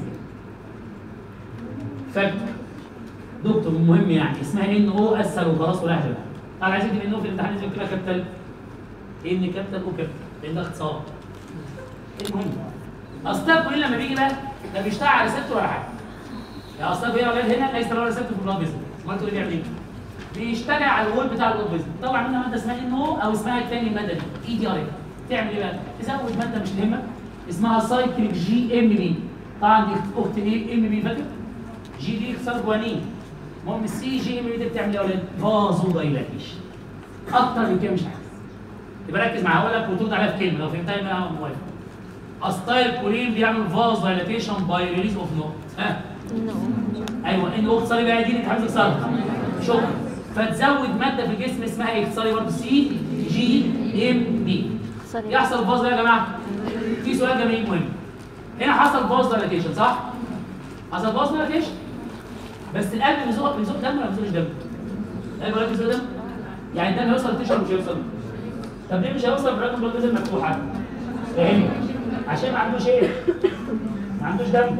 فاكتور دكتور مهم يعني اسمها ان او اسهل وخلاص ولا اهدى طبعا عايز اكتب ان او في الامتحان لازم اكتبها كابيتال ان كابيتال او كابيتال لان ده اختصار المهم اصل كل لما بيجي بقى ده بيشتغل على ريسبتور ولا حاجه يا اصل بيجي اولاد هنا ليس له ريسبتور في البلاد فيزل امال تقول لي بيعمل ايه؟ بيشتغل على الوول بتاع البلاد فيزل طبعا منها ماده اسمها ان او او اسمها الثاني الماده دي اي دي ار تعمل ايه بقى؟ تزود ماده مش تهمك اسمها سايكليك جي ام بي طبعا دي اخت ايه ام بي فاكر؟ جي دي اختصار جوانين المهم السي جي ام دي بتعمل ايه يا ولاد؟ فازو دايلاتيشن اكتر من كده مش عارف يبقى ركز معايا هقول لك وترد عليها في كلمه لو فهمتها يبقى انا موافق استايل كولين بيعمل فاز دايلاتيشن باي ريليز اوف نوت ها ايوه ان اختصاري بقى دي اللي انت عايز تكسرها شكرا فتزود ماده في الجسم اسمها ايه اختصاري برضه سي جي ام بي سوري يحصل فاز يا جماعه في سؤال جميل مهم هنا حصل فاز دايلاتيشن صح حصل فاز دايلاتيشن بس القلب بيزق بيزق دم ولا ما بيزقش دم القلب ولا بيزق دم يعني الدم هيوصل للتيشر مش هيوصل طب ليه مش هيوصل بالرقم بلاد مفتوحه فاهمني عشان ما عندوش ايه ما عندوش دم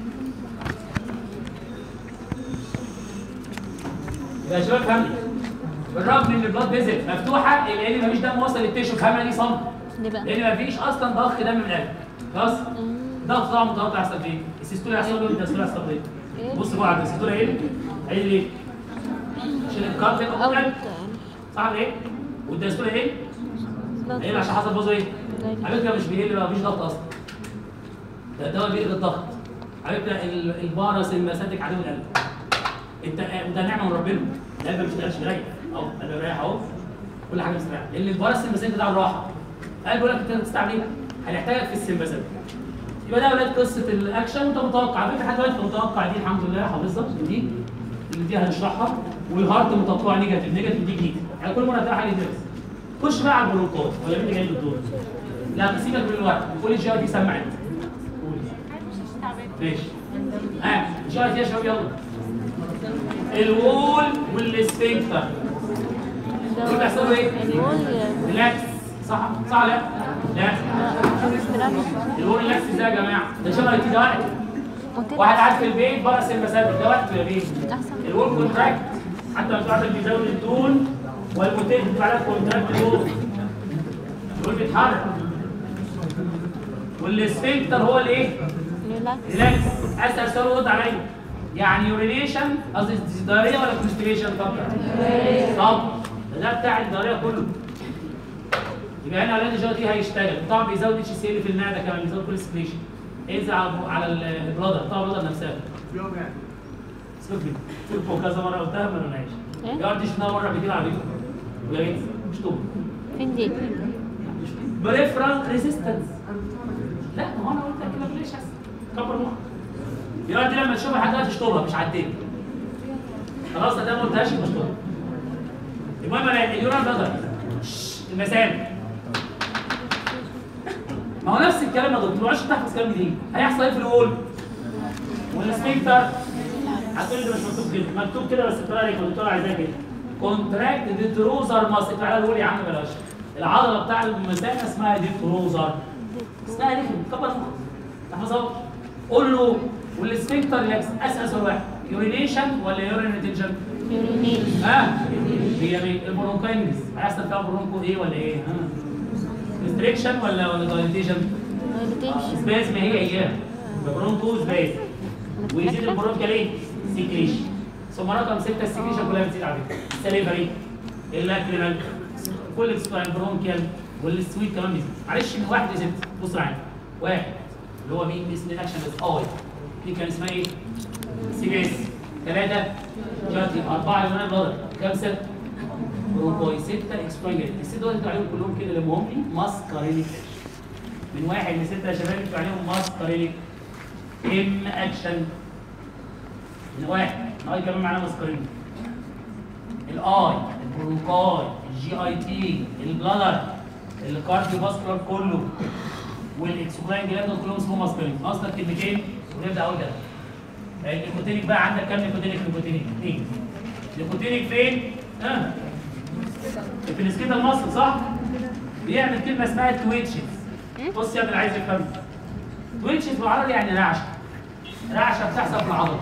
يبقى يا شباب فهمني بالرغم ان البلاد فيزل مفتوحه الا ان مفيش دم وصل للتيشو فاهمه دي صمت ليه بقى؟ لان مفيش اصلا ضخ دم من القلب خلاص الضغط طبعا متوقع يحصل فين السيستول هيحصل له الدستول هيحصل له ايه بص بقى على السيستول ايه هيجي ليه عشان الكارت يبقى أول القلب صح ايه والدستول ايه ايه عشان حصل بوزه ايه على فكره مش بيقل بقى مفيش ضغط اصلا ده الدواء بيقل الضغط على فكره ال- الفيروس المساتك عدو القلب انت ده نعمه من ربنا القلب ما بيشتغلش مريح اهو القلب مريح اهو كل حاجه مستريحه لان الفيروس المساتك ده على الراحه القلب يقول لك انت تستعمل ايه؟ هنحتاجك في السمباسات يبقى ده يا اولاد قصه الاكشن وانت متوقع على فكره لحد دلوقتي انت متوقع دي الحمد لله حافظها دي اللي دي هنشرحها والهارت متوقع نيجاتيف نيجاتيف دي جديد يعني كل مره هتلاقي حاجه جديده بس خش بقى على البرونكوت ولا مين اللي جاي بالدور؟ لا بسيبك من الوقت قول الجي دي سمع انت قول. ماشي ها الجي دي يا شباب يلا الوول والسفنكتر دول بيحصلوا ايه؟ الوول ريلاكس صح صح لا؟ لا الوول ريلاكس ازاي يا جماعه؟ ده شبه كده واحد واحد قاعد في البيت بره المسافه ده وقت في البيت احسن الوول كونتراكت حتى لو عندك بيزود الدون والموتيل بتبقى عليها كونتراكت الوول الوول بيتحرك والسفنكتر هو الايه؟ ريلاكس ريلاكس اسال سؤال رد عليا يعني يورينيشن قصدي دايريه ولا كونستيبيشن طب طب ده بتاع الدايريه كله يبقى هنا اولاد الجو دي هيشتغل طبعا بيزود اتش سي ال في المعده كمان بيزود كونستيبيشن ينزل على على البلادر طبعا البلادر نفسها سيبك مني شوفوا كذا مره قلتها ما قلناش إيه؟ يقعد يشتغل مره قبل كده على فكره ولا ينزل مش طب فين دي؟ بريفرال ريزيستنس لا ما هو انا قلت لك كده ليش احسن كبر مخك دلوقتي لما تشوفها حاجه تشطبها مش عديت خلاص ده ما قلتهاش يبقى اشطبها المهم انا اليوران بلدر المسام ما هو نفس الكلام يا دكتور ما تقعدش تحفظ كلام جديد هيحصل ايه في الوول والسفنكتر هتقول لي مش مكتوب كده مكتوب كده بس الطريقه اللي الدكتور عايزاها كده كونتراكت ديتروزر ماسل تعالى الوول يا عم بلاش العضله بتاع المثانه اسمها ديتروزر اسمها دي كبر مخك تحفظها قول له والسفنكتر ريلاكس اسال سؤال واحد يورينيشن ولا يورين ريتنشن؟ يورينيت ها هي مين؟ البرونكاينجز هيحصل فيها برونكو ايه ولا ايه؟ ها ريستريكشن ولا ولا دايليتيشن؟ مديتيشن سباز ما هي ايام برونكو سباز ويزيد البرونكال ايه؟ سكريشن ثم رقم سته السكريشن كلها بتزيد على فكره السليفري اللاكريمال كل السكاين برونكيال والسويت كمان بيزيد معلش من واحد لست بص معايا واحد اللي هو مين اسم الاكشن بس اي دي كان اسمها ايه؟ سي بي اس ثلاثه جاتي اربعه يونان بلدر خمسه برونكوي سته اكسبرينجر الست دول انتوا عليهم كلهم كده اللي هم لي ماسكارينيك من واحد لسته يا شباب انتوا عليهم ماسكارينيك ام اكشن من واحد الاي كمان معانا ماسكارينيك الاي البرونكاي الجي اي تي البلادر الكارديو فاسكولار كله والاكسوكلاين جلاند كلهم اسمهم ماسكارينيك اصلا كلمتين ونبدا اول كده النيكوتينيك بقى عندك كام نيكوتينيك نيكوتينيك اثنين نيكوتينيك فين؟ ها في السكيتال مصر صح؟ بيعمل كلمه اسمها تويتشز بص يا ابني اللي عايز يفهم تويتشز بالعربي يعني رعشه رعشه بتحصل في العضله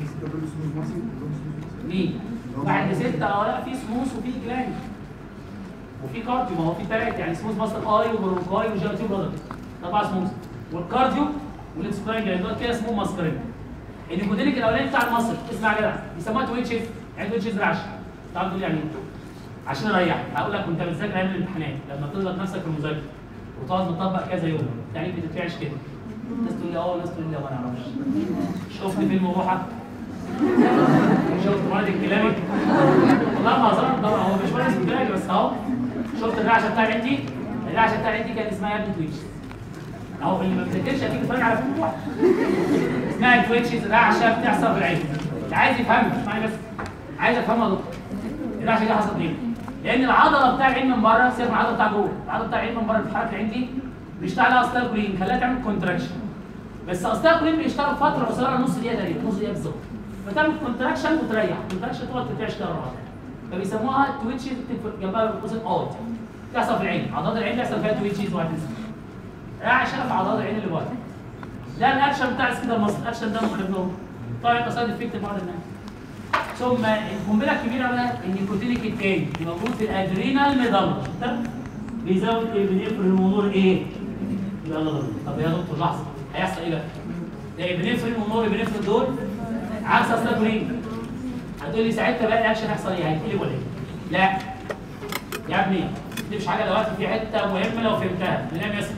مين؟ واحد لستة اه لا في سموث وفي جلاند وفي كارديو ما هو في ثلاث يعني سموث مصر اي وبرونكاي وجيلاتين برادر طبعا سموث والكارديو والاكسبلاين جلاند دول كده اسمهم ماسكرين النيكوتينيك الاولاني بتاع المصل اسمع يا جدع بيسموها تويتشز يعني تويتشز رعشه تعرف تقول يعني ايه؟ عشان اريحك هقول لك وانت بتذاكر ايام الامتحانات لما تضغط نفسك في المذاكره وتقعد مطبق كذا يوم يعني ما بتتبعش كده ناس تقول لي اه وناس تقول لي لا ما نعرفش شفت فيلم بوحه شفت مرض الكلامي والله ما هزار طبعا هو مش مرض الكلامي بس اهو شفت الرعشه بتاع عندي الرعشه بتاع عندي كان اسمها يا ابني تويتش اهو اللي ما بتذاكرش اكيد بيتفرج على فيلم واحد اسمها التويتشز رعشه بتحصل في العين اللي عايز يفهمها اسمعني بس عايز افهمها يا دكتور الرعشه دي حصلت ليه؟ لان العضله بتاع العين من بره سيبك من العضله بتاع جوه العضله بتاع العين من بره بتتحرك العين دي بيشتغل عليها استاكولين خلاها تعمل كونتراكشن بس استاكولين بيشتغل فتره قصيره نص دقيقه تقريبا نص دقيقه بالظبط فتعمل كونتراكشن وتريح كونتراكشن تقعد ترتاح تشتغل مره واحده فبيسموها تويتشز تكتب جنبها قوسين اود تحصل في العين عضلات العين بيحصل فيها تويتشز وهتنزل رعشه في عضلات العين اللي بره ده الاكشن بتاع السكيدا المصري الاكشن ده مهم طبعا يبقى سايد افكت بعض الناس ثم القنبله الكبيره بقى النيكوتينيك التاني اللي موجود في الادرينال ميدالر بيزود ايه بنقفل المنور ايه؟ يلا ضرب. طب يا دكتور لحظه هيحصل ايه بقى؟ ده بنقفل المنور بنقفل دول عكس استاكولين هتقول لي ساعتها بقى الاكشن هيحصل ايه؟ هيتقلب ولا ايه؟ لا يا ابني دي مش حاجه دلوقتي في حته مهمه لو فهمتها ننام يسمع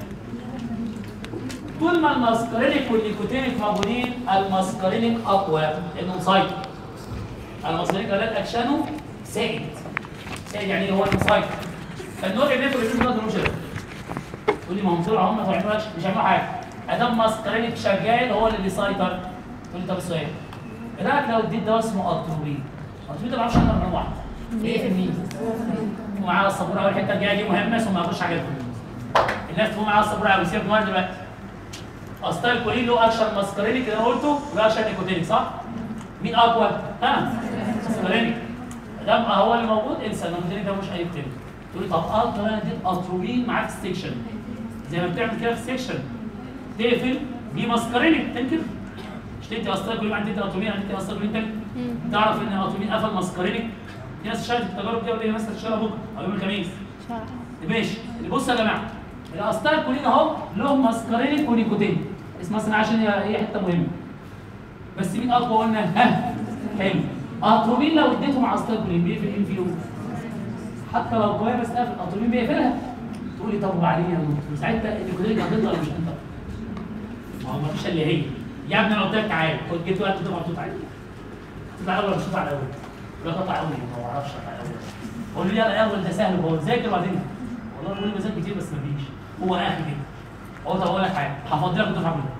طول ما الماسكارينيك والنيكوتينيك موجودين الماسكارينيك اقوى لانه مسيطر الماسكارينيك ده اكشنه سائد سائد يعني هو المسيطر فالنوع اللي بياكل الفيلم ده ملوش لازمه تقول لي ما هم طلعوا هم ما بيعملوش مش هيعملوا حاجه ادام ماسكارينيك شغال هو اللي بيسيطر تقول لي طب السؤال ايه رايك لو اديت دواء اسمه اتروبين اتروبين ده ما اعرفش عنه واحد ايه في النيل ومعاه الصابونه اول حته الجايه دي مهمه ثم هخش حاجات الناس تقوم معاها الصابونه قوي سيبك من دلوقتي اصل الكولين له اكشن ماسكارينيك اللي انا قلته وله اكشن نيكوتينيك صح؟ مين اقوى؟ ها؟ ماسكارينيك ده هو اللي موجود انسى النيكوتينيك ده مش اي كتير تقول لي طب اه طب انا اديت اتروبين معاك في السكشن زي ما بتعمل كده في السكشن تقفل دي ماسكارينيك تنكر مش تدي اصل كل ما عندي اتروبين عندي اصل كولين تاني تعرف ان الاتروبين قفل ماسكارينيك في ناس شاركت في التجارب دي ولا هي مثلا تشتغل بكره او يوم الخميس ماشي بصوا يا جماعه الاستار كلين اهو له ماسكارينيك ونيكوتين اسمها مثلا عشان هي هي حته مهمه بس مين اقوى قلنا ها حلو اتروبين لو اديته مع استار كلين بيقفل الانفيو حتى لو قويه بس قافل اتروبين بيقفلها تقول لي طب وبعدين يا دكتور ساعتها النيكوتين هتطلع ولا مش هتطلع؟ ما هو مفيش الا هي يا ابني انا قلت لك تعالى خد جيت وقت تبقى محطوط عليه تطلع اول ولا مش تطلع الاول؟ لا تطلع اول ما اعرفش اطلع الاول قول لي يلا الاول ده سهل هو ذاكر وبعدين والله بقول لي بذاكر كتير بس مفيش هو اخر كده هو طب اقول لك حاجه هفضل لك الدفعه كلها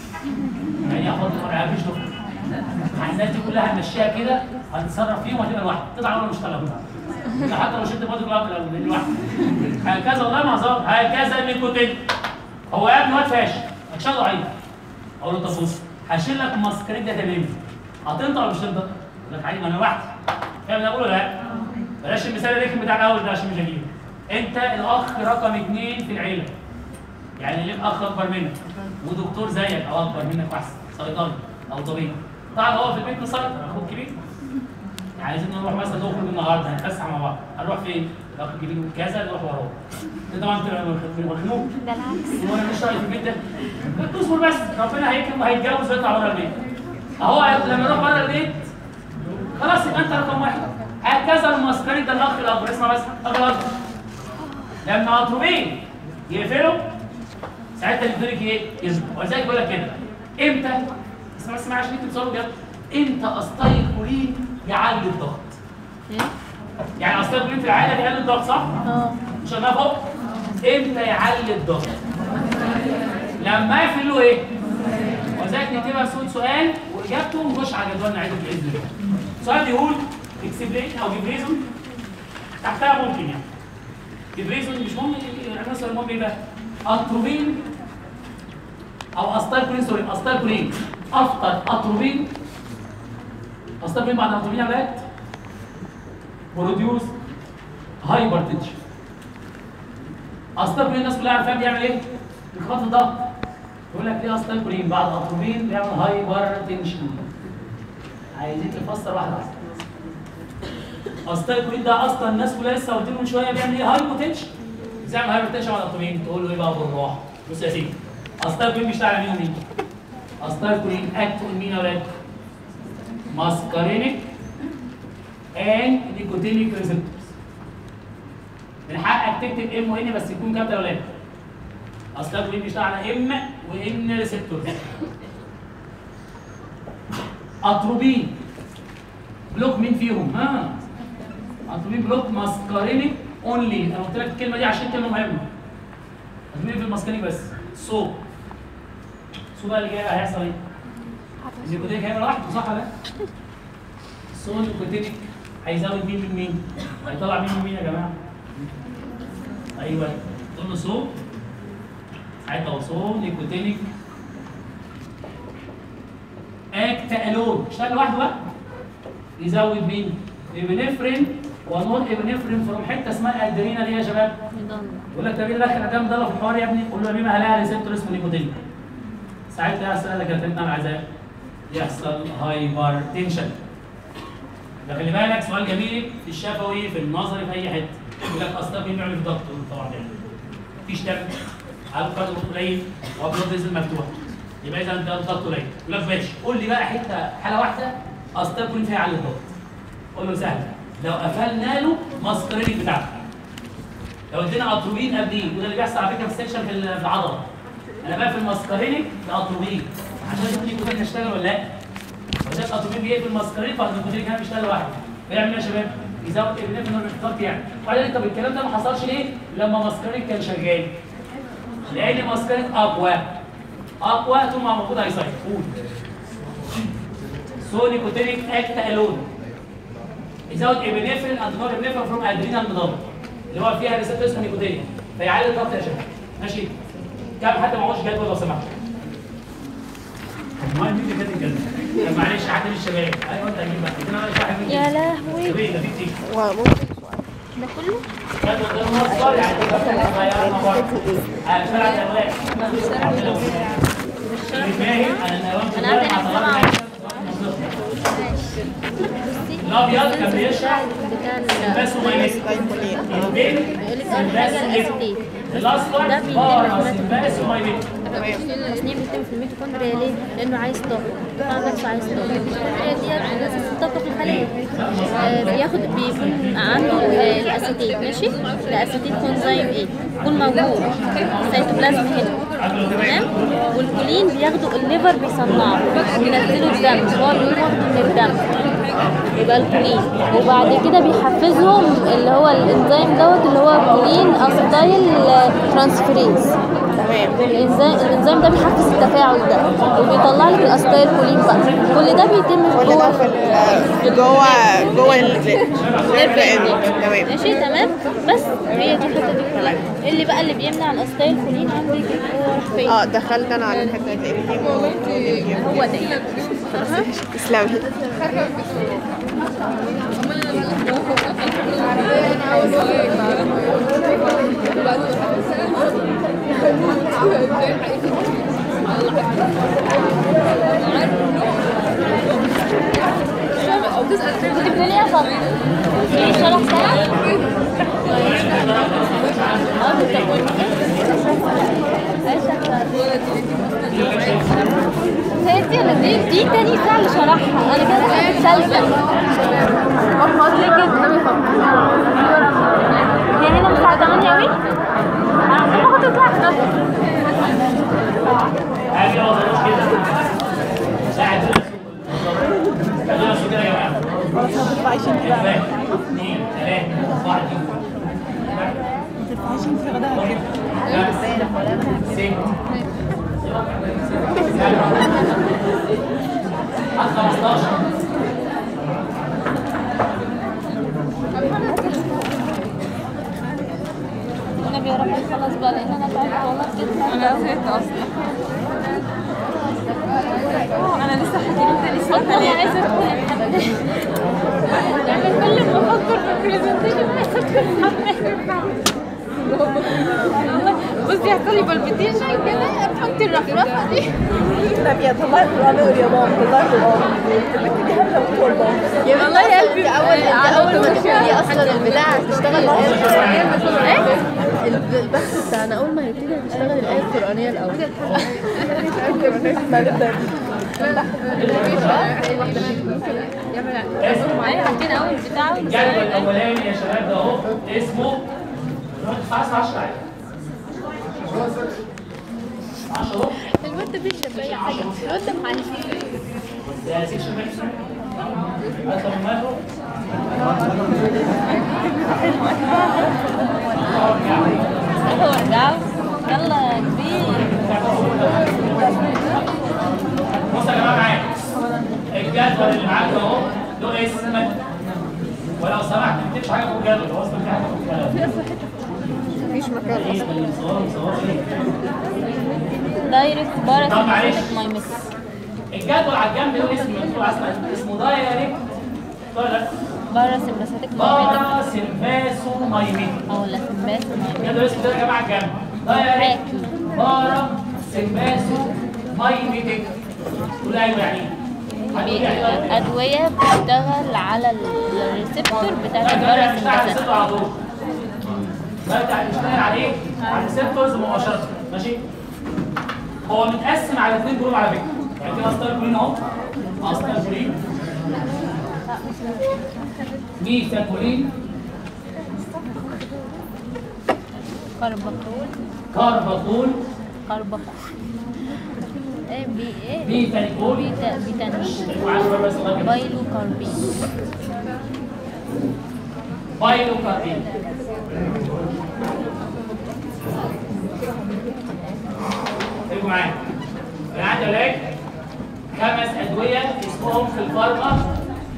يعني هفضل ما فيش دفعه الناس دي كلها هنمشيها كده هنتصرف فيهم وهتبقى لوحدك تطلع اول مش تطلع انت حتى لو شلت فاضل كلها من لوحدك هكذا والله ما هزار هكذا النيكوتين هو يا ابني واد فاشل اكشن ضعيف اقول له طب بص هشيل لك ماسكريت ده تماما هتنطق ولا مش هتنطق؟ يقول لك عادي ما انا لوحدي فاهم اللي انا بقوله لا بلاش المثال الرخم بتاع الاول ده عشان مش هجيبه انت الاخ رقم اثنين في العيله يعني ليك اخ اكبر منك ودكتور زيك او اكبر منك واحسن صيدلي او طبيب طبعا هو في البيت مسيطر اخوك كبير عايزين نروح مثلا نخرج النهارده هنتفسح مع بعض هنروح فين؟ الاخ الكبير يقول كذا نروح وراه انت طبعا تبقى مخنوق ده العكس وانا مش رايح في البيت ده تصبر بس ربنا هيكرم وهيتجوز ويطلع بره البيت اهو لما يروح بره البيت خلاص يبقى انت رقم واحد هكذا المسكرين ده الاخ الاكبر اسمع بس الاخ الاكبر لما اطروبين يقفلوا ساعتها الدريك ايه؟ يظبط ولذلك بقول لك كده امتى؟ اسمع بس معايا عشان انتوا بتصوروا بجد امتى استايل كولين يعلي الضغط؟ يعني استايل كولين في العاده بيقلل الضغط صح؟ اه مش شغال فوق؟ امتى يعلي الضغط؟ لما يقفل له ايه؟ ولذلك نكتبها صوت سؤال واجابته ونخش على جدولنا عادي باذن الله. سؤال بيقول اكسبلين او جيب ريزون تحتها ممكن يعني. جيب ريزون مش مهم العناصر المهم ايه بقى؟ اتروبين او استايكولين سوري استايكولين افطر اتروبين استايكولين بعد اتروبين يا ولاد بروديوس هايبر تنشن استايكولين الناس كلها عارفاه بيعمل ايه؟ بيخفض الضغط يقول لك ليه استايكولين بعد اتروبين بيعمل هايبر تنشن عايزين نفسر واحده واحده استايكولين ده اصلا الناس كلها لسه قلت من شويه بيعمل ايه هايبو تنشن ازاي هايبر تنشن على الاتروبين تقول له ايه بقى بالراحه بص يا سيدي استايكولين بيشتغل على مين ومين استايكولين اكتو مين يا ولاد ماسكارينيك and نيكوتينيك ريسبتورز من حقك تكتب ام وان بس يكون كام يا ولاد استايكولين بيشتغل على ام وان ريسبتورز اتروبين بلوك مين فيهم ها مطلوبين بلوك ماسكارينيك اونلي انا قلت لك الكلمه دي عشان كلمه مهمه مطلوبين في الماسكارينيك بس سو سو بقى اللي جاي هيحصل ايه؟ النيكوتينيك هيبقى لوحده صح ولا لا؟ السو النيكوتينيك هيزود مين من مين؟ هيطلع مين من مين يا جماعه؟ ايوه تقول له سو ساعتها هو سو نيكوتينيك اكت الون اشتغل لوحده بقى يزود مين؟ ابنفرين ونون ابنفرين فروم حته اسمها ادرينا دي يا شباب يقول لك طب ايه اللي دخل ادام ده في الحوار يا ابني؟ قول له يا ميمه هلاقي ريسبتور اسمه نيكوتين ساعتها يحصل لك هتنقل العذاب يحصل هايبر تنشن ده خلي بالك سؤال جميل في الشفوي في النظري في اي حته يقول لك اصلا مين بيعمل في ضغط طبعا يعني مفيش دم على القدر قليل وابلود ديزل مفتوح يبقى اذا انت الضغط قليل يقول لك ماشي قول لي بقى حته حاله واحده اصلا يكون فيها على الضغط قول له سهل لو قفلنا له ماسكرينك بتاعته لو ادينا اتروبين قبليه وده اللي بيحصل على فكره في السكشن في ال- في العضله انا بقفل ماسكرينك باتروبين عشان اشوف النيكوتين هيشتغل ولا لا وده الاتروبين بيقفل الماسكرينك فالنيكوتين كمان بيشتغل لوحده فيعمل ايه يا شباب؟ يزود ابنفرين الاحتقاق يعني وبعدين طب الكلام ده ما حصلش ليه؟ لما ماسكرينك كان شغال لان ماسكرينك اقوى اقوى طول ما موجود هيسيطر قول سو نيكوتينيك اكت الون يزود ابنفرين اند نور ابنفرين فروم ادرينال مضاد اللي هو فيها ريسبتور اسمه نيكوتين فيعلي الضغط يا شباب ماشي كم حد معهوش جدول لو سمحت ما مين اللي كاتب الجدول طب معلش حد من الشباب ايوه انت هجيب بقى ادينا بقى واحد من يا دي. لهوي طب ايه ده في كتير ده كله جدول ده موصل يعني ده صغيرة برضه. آه، شارع الأوراق. اللي فاهم انا الألوان أنا عندي كلها نفس مع الابيض كان بيشرح بتاع ال- بس وما يمس البين بيقول لك اول بس حاجه الاسيتيت الاصفر ده بيتم بارس في بس وما يمس التصنيع بيتم في الميتوكوندريا ليه؟ لانه عايز طاقه طبعا نفسه عايز طاقه الميتوكوندريا دي اساس الطاقه في الخليه آه، بياخد بيكون عنده آه، الاسيتيت ماشي الاسيتيت كونزيم ايه؟ يكون موجود سيتوبلازم هنا تمام والكولين بياخدوا الليفر بيصنعه وينزلوا الدم هو بياخده من الدم يبقى الكولين وبعد كده بيحفزهم اللي هو الانزيم دوت اللي هو كولين اسيتايل ترانسفيريز تمام الانزيم الانزيم ده بيحفز التفاعل ده وبيطلع لك الاسيتايل كولين بقى كل ده بيتم في كل ده جوه في ال- جوه جوه ال تمام ماشي تمام بس هي دي الحته دي كلها اللي بقى اللي بيمنع الاسيتايل كولين عندك هو راح فين اه دخلت انا على الحته دي هو ده تسلمي كنت بتقولي ايه يا فاطمه؟ في شرح ساعه؟ اه كنت بقول هي دي ولا دي دي تاني ساعة اللي شرحها انا كده كنت سالكة ليه كده؟ هي هنا من الساعة 8 اوي؟ انا كنت بطلع 11 حاجه ما وصلوش كده ساعد خلينا نشوف كده يا جماعه خلاص هتطلع عايشين في بقى واحد اثنين ثلاثه واحد عايشين في غداها كده خمسه ست حتى 15 النبي يا رب خلاص بقى لان انا تعبت والله بجد انا زهقت اصلا انا لسه هجيب لسه والله عايزه ادخل الحمام يعني كل ما افكر في البرزنتيشن عايزه ادخل الحمام بصي يحصل لي بالبيتيشن كده افكت الرفرفه دي نبي طلعت قرآن ورياضات طلعت قرآن دي هبلة وقرآن يا والله يا قلبي اول اول ما تبتدي اصلا البتاع تشتغل الايه القرانيه البحث بتاعنا اول ما يبتدي هتشتغل الايه القرانيه الاول ما نبدأ ايوه عندنا اول بتاع الجدول الاولاني يا شباب ده اهو اسمه عايز 10 عادي 10 اهو الواد ده بيشرب اي حاجه الواد ده معلش ده سيكشن ماكس اكتر من مايكرو ارجعوا يلا كبير بص يا جماعه معايا الجدول اللي معاك ده اهو له اسم ولو سمحت ما تكتبش حاجه فوق الجدول هو اصلا في حاجه فوق الجدول مفيش مكان ايه ده اللي مصور مصور ايه دايركت طب معلش. باراسيمباثيك مايميتس الجدول على الجنب له اسم مكتوب اصلا اسمه دايركت طيب باراسيمباثيك مايميتس بارا سيمباسو مايميتي او لا سمباثيك مايميتس الجدول اسمه ده يا جماعه الجنب دايركت بارا سيمباسو مايميتك تقول ايوه يعني ايه؟ هتقول يعني ايه؟ أدوية بتشتغل على الريسبتور بتاعت الباراسيمباثيك على طول ده بتاع بيشتغل على ايه؟ على الريسبتورز مباشرة ماشي؟ هو متقسم على اثنين جروب على فكرة يعني كده استار كولين اهو استار كولين ميتا كولين كارباكول كارباكول كارباكول ايه بي ايه بيتانيكول بيتا بيتانول وعارف بقى بس الله كده. بايلو كاربين بايلو كاربين خليكم معايا انا عندي علاج خمس ادويه اسمهم في الفارما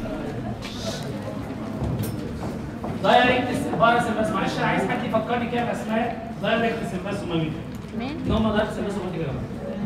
دايركت باراسمباس معلش انا عايز حد يفكرني كده باسماء دايركت سمباسومامين مين؟ ان هم دايركت سمباسومامين كده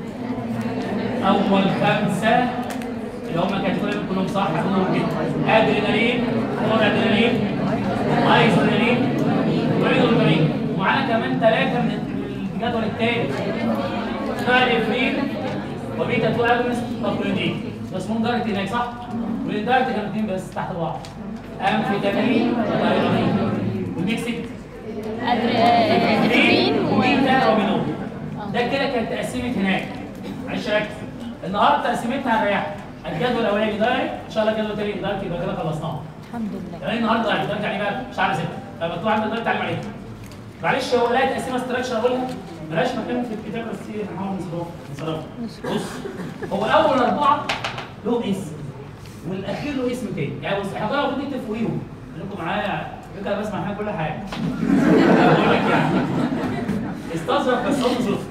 اول خمسه اللي هم كاتيجوري كلهم صح هقولهم كده ادرينالين نور ادرينالين ايزولين وريدولين ومعانا كمان ثلاثه من الجدول الثاني نايفرين وبيتا 2 اجونست وكلودين ده اسمهم دايركت هناك صح؟ والدايركت كانوا اثنين بس تحت بعض امفيتامين وتايرونين والميكسيك ادرينالين وبيتا و ومينول ده كده كانت تقسيمه هناك معلش ركز النهارده تقسيمتها هنريحك الجدول الاولاني دايركت ان شاء الله الجدول الثاني دايركت يبقى كده خلصناه الحمد لله يعني النهارده دايركت دايركت يعني بقى شهر 6 فمكتوب عندك دايركت تعليم عليها معلش هو لا تقسيمه ستراكشر اقولها ملهاش مكان في الكتاب بس هي هنحاول نصرفها نصرفها بص هو اول اربعه له اسم والاخير له اسم تاني يعني بص احنا كنا المفروض نكتب فوقيهم خليكم معايا فكره أنا بسمع حاجه كل حاجه بقول لك يعني استظرف بس هم صفر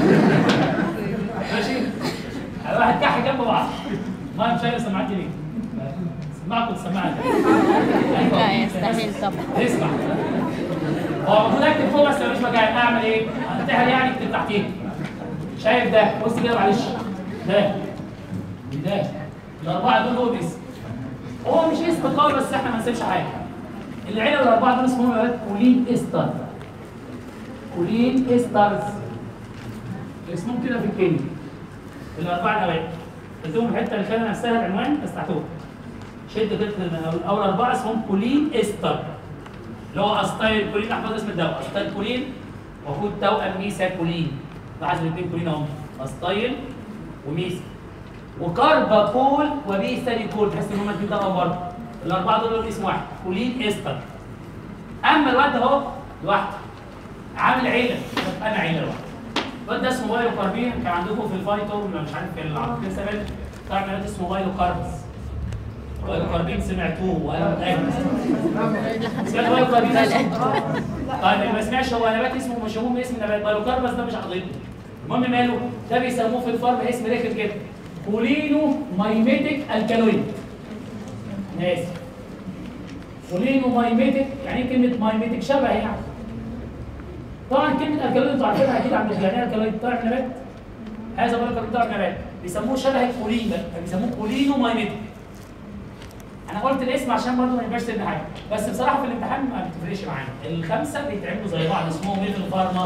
ماشي واحد كح جنب بعض ما مش عارف سمعتني ليه سمعكم سمعت لا يستحيل طبعا اسمع هو المفروض اكتب فوق بس مفيش مكان اعمل ايه؟ هتفتحها يعني اكتب تحتيه شايف ده بص كده معلش ده ده الاربعه دول هو اسم هو مش اسم قوي بس احنا ما نسيبش حاجه العيله الاربعه دول اسمهم يا ولاد كولين استر كولين استرز اسمهم كده في الكلمه الاربعه الاوائل اديهم الحته اللي كان نفسها العنوان بس تحتهم شد كده من اول اربعه اسمهم كولين استر اللي هو استايل كولين احفظ اسم الدواء استايل كولين وخد توأم ميسا كولين لاحظ الاثنين كولين اهم استايل وميسا وكارباكول وبيستانيكول تحس ان هم الاثنين توأم برضه الاربعه دول لهم اسم واحد كولين استر اما الواد ده اهو لوحده عامل عيله طب انا عيله لوحده الواد ده اسمه بايلو كاربين كان عندكم في الفايتو ولا مش عارف في العقل سبب طلع من الواد اسمه بايلو كاربس بايلو كاربين سمعتوه وانا متاكد سمعت بايلو كاربين طيب اللي ما سمعش هو نبات اسمه مشهور باسم نبات بايلو كاربس ده مش عضيته المهم ماله ده بيسموه في الفارم اسم رخم كده كولينو مايميتيك الكالويد ماشي كولينو مايميتيك يعني ايه كلمه مايميتيك شبه يعني طبعا كلمه الكالويد انتوا عارفينها اكيد عند يعني ايه الكالويد طالع من نبات هذا بقول لك طالع من نبات بيسموه شبه الكولين ده فبيسموه كولينو مايميتيك انا قلت الاسم عشان برضه ما يبقاش سن حاجه بس بصراحه في الامتحان ما بتفرقش معانا الخمسه بيتعملوا زي بعض اسمهم ايه في الفارما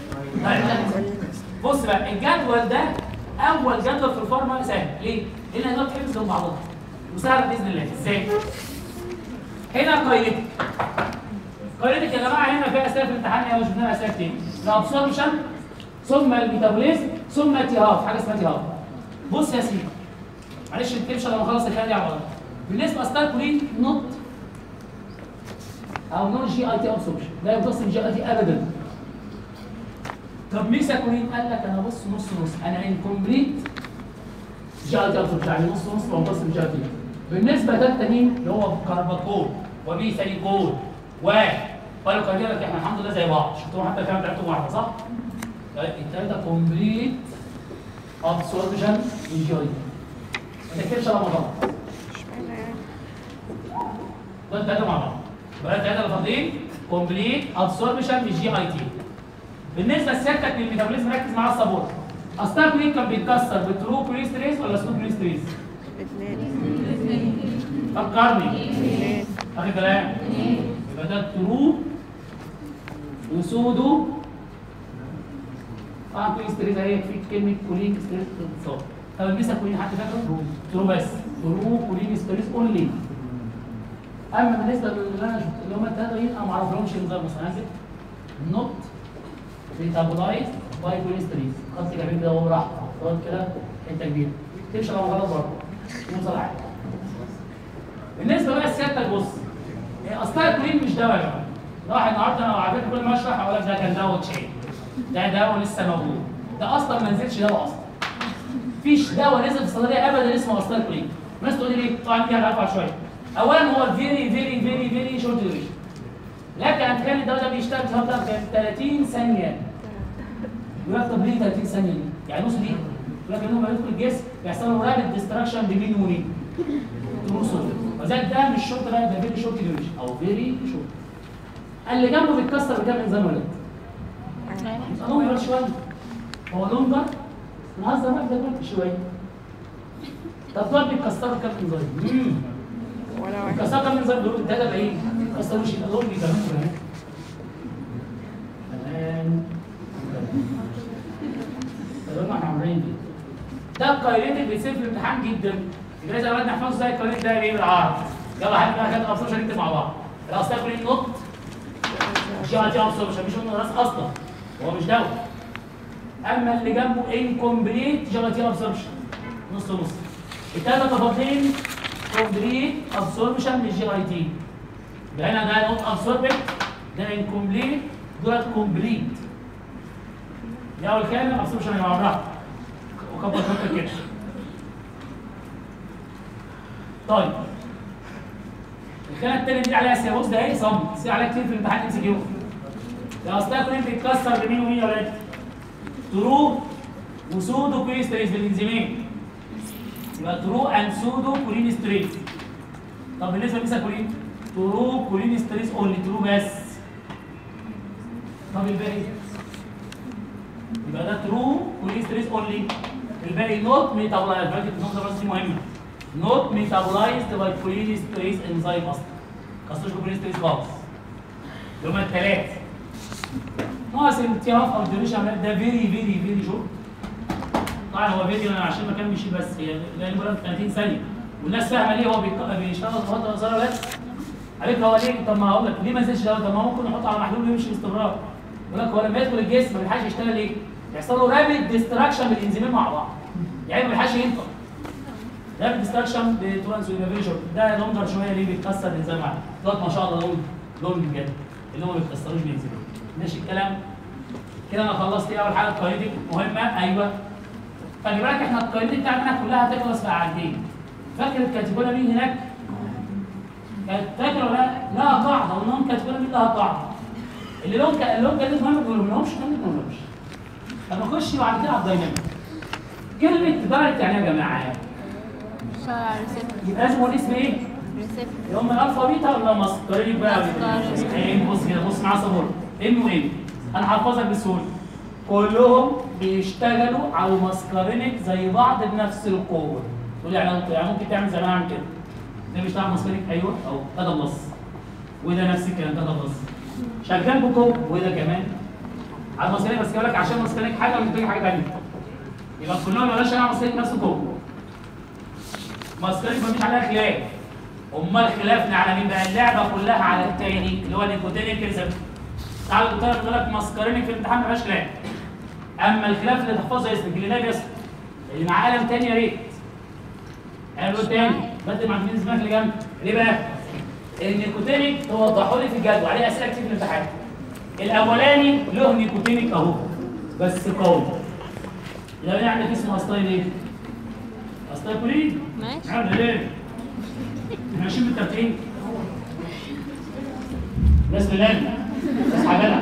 بص بقى الجدول ده اول جدول في الفارما سهل ليه؟ لان هنقعد حفظ مع بعض وسهل باذن الله ازاي؟ هنا قايلتك قايلتك يا جماعه هنا في اسئله في الامتحان هي مش بنعمل اسئله كتير الابسوربشن ثم الميتابوليزم ثم التهاب حاجه اسمها التهاب بص يا سيدي معلش ما تكتبش لما اخلص الكلام دي على بعض بالنسبه لاستار كولين نوت او نون جي اي تي ابسوربشن لا يمتص الجي اي تي ابدا طب ميكسا كولين قال لك انا بص نص نص انا انكمبليت جي اي تي ابسوربشن يعني نص نص بمتص الجي اي تي بالنسبه ده التانيين اللي هو كارباكول وبيساليكول و قالوا كان لك احنا الحمد لله زي بعض شفتوا حتى الكلام بتاعتهم واحده صح؟ طيب التلاته كومبليت ابسوربشن انجوي ما تكتبش على بعض دول التلاته مع بعض يبقى التلاته اللي فاضلين كومبليت ابسوربشن من جي اي تي بالنسبه لسيادتك للميتابوليزم ركز معاه الصابون اصلا كلين كان بيتكسر بالترو كوليستريز ولا سلو كوليستريز؟ فكرني اخر كلام يبقى ده الترو وسودو طبعا كوليستريز اهي في كلمه كولين ستريز اتصال طب الميسا كولين حد فاكره؟ ترو بس ترو كولين ستريز اونلي اما بالنسبه للي انا شفت اللي هم الثلاثه دول انا ما اعرفلهمش نظام مثلا هنزل نوت ميتابولايز باي كوليستريز خط جميل كده وهو راح اقعد كده حته كبيره تمشي على غلط برضه نوصل عادي بالنسبه بقى لسيادتك بص هي اصلا الكولين مش دواء يا جماعه راح النهارده انا على فكره كل ما اشرح اقول لك ده كان دواء تشين ده دواء لسه موجود ده اصلا ما نزلش دواء اصلا مفيش دواء نزل في الصيدليه ابدا اسمه اصلا الكولين الناس تقول لي ليه؟ طبعا دي هنعرفها شويه اولا هو فيري فيري فيري فيري شورت ديوريشن لكن هتخلي الدواء ده بيشتغل في فتره كام 30 ثانيه يقول لك طب ليه 30 ثانيه دي؟ يعني نص دقيقه يقول لك لما يدخل الجسم بيحصل له رابد ديستراكشن بمين ومين؟ الرسل وذلك ده مش شورت بقى ده فيري شورت ديوريشن او فيري شورت اللي جنبه بيتكسر بكام انزيم ولد؟ يبقى لونجر شويه هو لونجر نهزر بقى ده شويه طب دول بيتكسروا كام انزيم؟ ولا واحد بيتكسروا كام انزيم دول ده ده ايه؟ ما بيتكسروش يبقى لونج كمان كمان تمام تمام احنا عاملين دي ده الكايريتك بيصير في الامتحان جدا يبقى لازم اولاد نحفظه زي الكايريت ده ايه بالعرض يلا حد بقى كده ابصر نكتب مع بعض الاصل كلين نوت جي اي تي ابصر مش مش من الراس اصلا هو مش دواء اما اللي جنبه انكمبليت جي اي تي ابسوربشن نص نص الثلاثه متفاضلين كومبليت ابسوربشن من الجي اي تي يبقى هنا ده نوت ابسوربت ده انكمبليت دولت كومبليت دي اول كلمه ابسوربشن يا جماعه وكبر خطك كده طيب الخانه الثانيه دي عليها سيابوس ده ايه صم سي عليها كتير في الامتحان ام سي كيو ده اصلها كلين بيتكسر بمين ومين يا ولاد ترو وسودو كوليستريز بالانزيمين يبقى ترو اند سودو كولينستريز طب بالنسبه لميسا كولين ترو كولينستريز اونلي ترو بس طب الباقي يبقى ده ترو كوليستريز اونلي الباقي نوت ميتابولايز فاكر النقطه بس دي مهمه نوت ميتابولايزد باي كوليستريز انزيم اصلا كاستوش كوليستريز خالص اللي هما الثلاثه ناقص الامتياز او الديوريشن ده فيري فيري فيري شورت طبعا هو فيديو انا عشان ما كان بيشيل بس هي لان بقول لك 30 ثانيه والناس فاهمه ليه هو بيك- بيشتغل في فتره قصيره بس عليك هو ليه طب ما هقول لك ليه ما نزلش ده طب ما هو ممكن نحطه على محلول ويمشي باستمرار يقول لك هو لما يدخل الجسم ما بيلحقش يشتغل ايه؟ يحصل له رابد ديستراكشن بالانزيمين مع بعض يعني ما بيلحقش ينطق رابد ديستراكشن بترانس انفيشن ده لونجر شويه ليه بيتكسر الانزيم معاه دوت ما شاء الله لونج لونج بجد اللي هو ما بيتكسروش بالانزيمين ماشي الكلام كده انا خلصت ايه اول حاجه القايدك مهمه ايوه خلي بالك احنا القايدة بتاعتنا كلها هتخلص في قعدتين فاكر الكاتيجوري مين هناك؟ كانت فاكر ولا لا؟ لها قاعده والنون كاتيجوري مين لها قاعده اللي لون ك... اللون كان مهم ما لهمش ما لهمش طب نخش بعد كده على الدايناميك كلمه دايركت يعني ايه يا جماعه؟ شارع ريسيبت يبقى اسمه الاسم ايه؟ ريسيبت اللي هم الالفا بيتا ولا مسطرين بقى مسطرين. ايه بص كده بص معايا صبور ام وام انا هحفظك بسهوله كلهم بيشتغلوا على المسكرينك زي بعض بنفس القوه تقول لي يعني يعني ممكن تعمل زي ما انا اعمل كده ده بيشتغل مسكرينك ايوه او ده بلس وده نفس الكلام ده بلس شغال بقوه وده كمان على المسكرينك بس لك عشان المسكرينك حاجه ومحتاج حاجه ثانيه يبقى كلهم مالهاش على المسكرينك نفس القوه مسكرينك مفيش عليها خلاف امال خلافنا على مين بقى اللعبه كلها على التاني اللي هو نيكوتينيك ريسبتور تعالوا قلت لك قلت لك مسكرينك في الامتحان ما فيهاش خلاف اما الخلاف اللي تحفظه اسمك اللي نايم يسمع اللي معاه قلم تاني يا ريت قالوا تاني بدل مع مين اسمك اللي جنب ليه بقى؟ النيكوتينيك توضحوا لي في الجدول عليه اسئله كتير في الامتحان الاولاني له نيكوتينيك اهو بس قوي لو عندك اسمه اصطايل ايه؟ اصطايل كولين ماشي عامل ايه؟ ماشيين بالترتيب ناس بالله ناس حاجه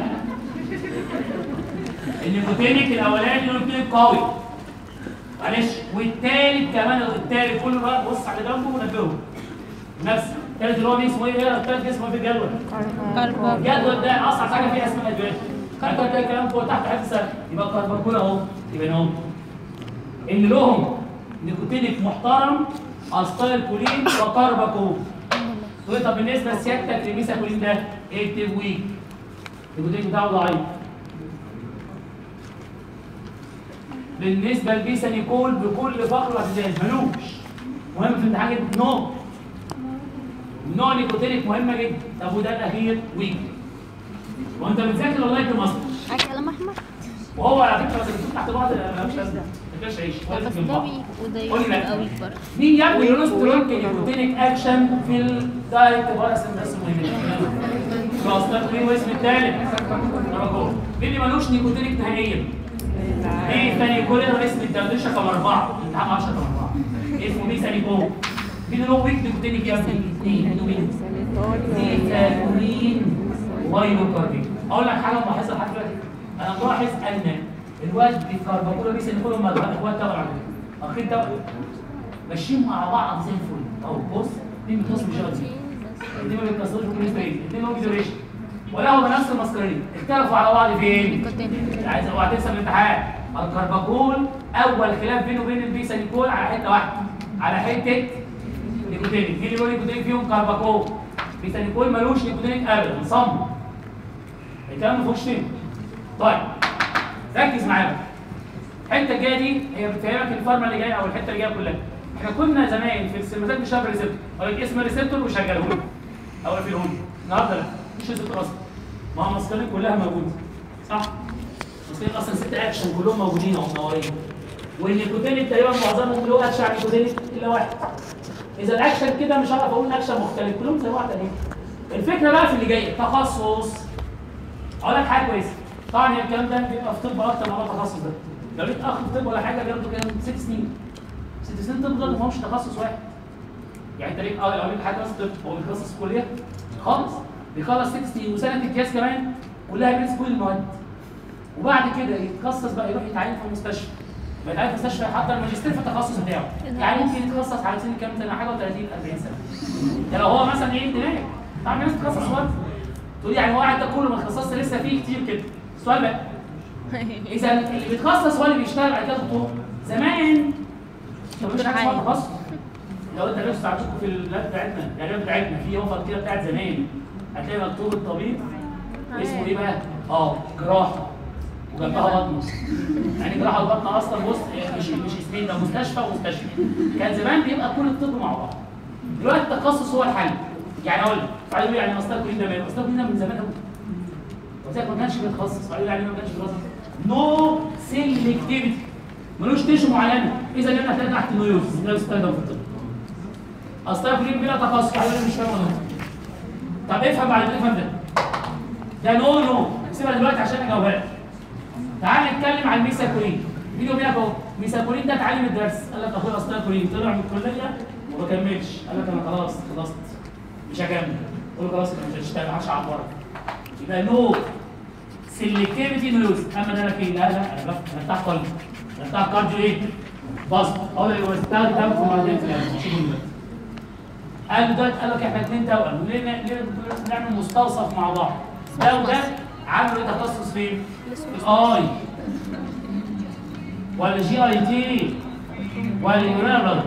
النيكوتينيك الاولاني نيكوتينيك قوي معلش والتالت كمان التالت كله بقى بص على جنبه ونبهه نفس التالت اللي هو مين اسمه ايه ايه التالت اسمه في الجدول كربون الجدول ده اصعب حاجه فيه اسمها الادويه كربون ده الكلام فوق تحت حته سنه يبقى كربون اهو يبقى اهو اللي لهم نيكوتينيك محترم استايل كولين وكرباكول تقول طب بالنسبه لسيادتك لميسا كولين ده اكتب ويك النيكوتينيك بتاعه ضعيف بالنسبه لبيسا نيكول بكل فخر واعتزاز ملوش مهم في الامتحان جدا نو نوع نيكوتينيك مهمه جدا طب وده الاخير ويك وانت بتذاكر والله في مصر على كلام احمد وهو على فكره بس بتكون تحت بعض ملوش لازمه ما فيهاش عيش ولا بس في ده بعض ويك وده قول لي يبقى لا. ويك برضه مين يا ابني يونسترون نيكوتينيك اكشن في الدايركت باراسمباس مهم خلاص ده مين واسم الثالث كربون مين اللي ملوش نيكوتينيك نهائيا ايه تاني كل ده اسم الدردشه رقم اربعه امتحان 10 رقم اربعه اسمه ميسا نيكو مين اللي هو ويك نيكوتينيك يا ابني؟ اثنين مين؟ ميثاكولين وبايلوكاردين اقول لك حاجه ملاحظه لحد دلوقتي انا ملاحظ ان الواد بالكرباكولا بيس اللي كلهم اخوات تبع على فكره اخين تبع ماشيين مع بعض زي الفل اهو بص اثنين بيتصلوا بشغل اثنين ما بيتصلوش بالنسبه لي اثنين ما بيدوريش ولا هو نفس المسكرين اختلفوا على بعض فين؟ نيكوتين عايز اوعى تنسى الامتحان الكرباكول اول خلاف بينه وبين البيسا نيكول على حته واحده على حته نيكوتينيك مين اللي له نيكوتينيك فيهم كرباكول بيسا نيكول ملوش نيكوتينيك ابدا صم الكلام ما فيهوش فين طيب ركز معايا بقى. الحته الجايه دي هي بتفهمك الفارما اللي جايه او الحته اللي جايه كلها احنا كنا زمان في السيرماتات بنشغل ريسبتور اقول لك اسم الريسبتور وشغله لي او اقفله لي النهارده لا مش ريسبتور اصلا ما هو المسكرين كلها موجوده صح المسكرين اصلا ست اكشن كلهم موجودين اهو منورين والنيكوتينيك تقريبا معظمهم له اكشن على النيكوتينيك الا واحد اذا الاكشن كده مش هعرف اقول اكشن مختلف كلهم زي بعض تقريبا الفكره بقى في اللي جاي تخصص اقول لك حاجه كويسه طبعا هي الكلام ده بيبقى في طب اكتر من هو التخصص ده لو لقيت اخ في طب ولا حاجه بياخدوا كام ست سنين ست سنين طب ده ما هوش تخصص واحد يعني انت ليك اه لو ليك حاجه مثلا طب هو بيتخصص في كليه خالص بيخلص ست سنين وسنه امتياز كمان كلها بيدرس كل المواد وبعد كده يتخصص بقى يروح يتعين في المستشفى لما يتعين في المستشفى يحضر الماجستير في التخصص بتاعه يعني ممكن يتخصص على سن كام سنه حاجه و30 40 سنه ده لو هو مثلا ايه دماغ طبعا الناس بتتخصص وقت تقول يعني هو قاعد ده كله ما اتخصصش لسه فيه كتير كده السؤال بقى اذا اللي بيتخصص هو اللي بيشتغل بعد كده دكتور زمان ما كانش حاجه اسمها تخصص لو انت لسه عندكم في اللاب بتاعتنا العيادات بتاعتنا في اوفر كده بتاعت زمان هتلاقي مكتوب الطبيب اسمه ايه بقى؟ اه جراحه وجنبها بطنه يعني جراحه وبطنه اصلا بص مش مش اسمين ده مستشفى ومستشفى كان زمان بيبقى كل الطب مع بعض دلوقتي التخصص هو الحل يعني اقول لك بعد يقول يعني ماستر كلين ده ماله ماستر كلين ده من زمان قوي قلت لك ما كانش بيتخصص بعد يقول يعني ما كانش بيتخصص نو سيلكتيفيتي ملوش تيشو معينه اذا جبنا هتلاقي تحت نيوز ده يستخدم في الطب اصل كلين بلا تخصص بعد يقول مش فاهم ولا طب افهم بعد كده افهم ده ده نو نو سيبها دلوقتي عشان اجاوبها لك تعال نتكلم عن الميساكولين فيديو بينك اهو الميساكولين ده اتعلم الدرس قال لك اخويا اصل كولين طلع من الكليه وما كملش قال لك انا خلاص خلصت مش هكمل قول له خلاص انت مش هتشتغل معكش عبارة يبقى نو سيلكتيفيتي نيوز اما ده لك ايه لا لا انا بفتح انا بتاع قلب انا بتاع كارديو ايه بص اقول له بستخدم في مرضين في القلب شوفوا دلوقتي قال له دلوقتي قال لك احنا اثنين توأم ليه ليه نعمل مستوصف مع بعض ده وده عملوا ايه تخصص فين؟ الاي والجي اي تي واليورينال بلد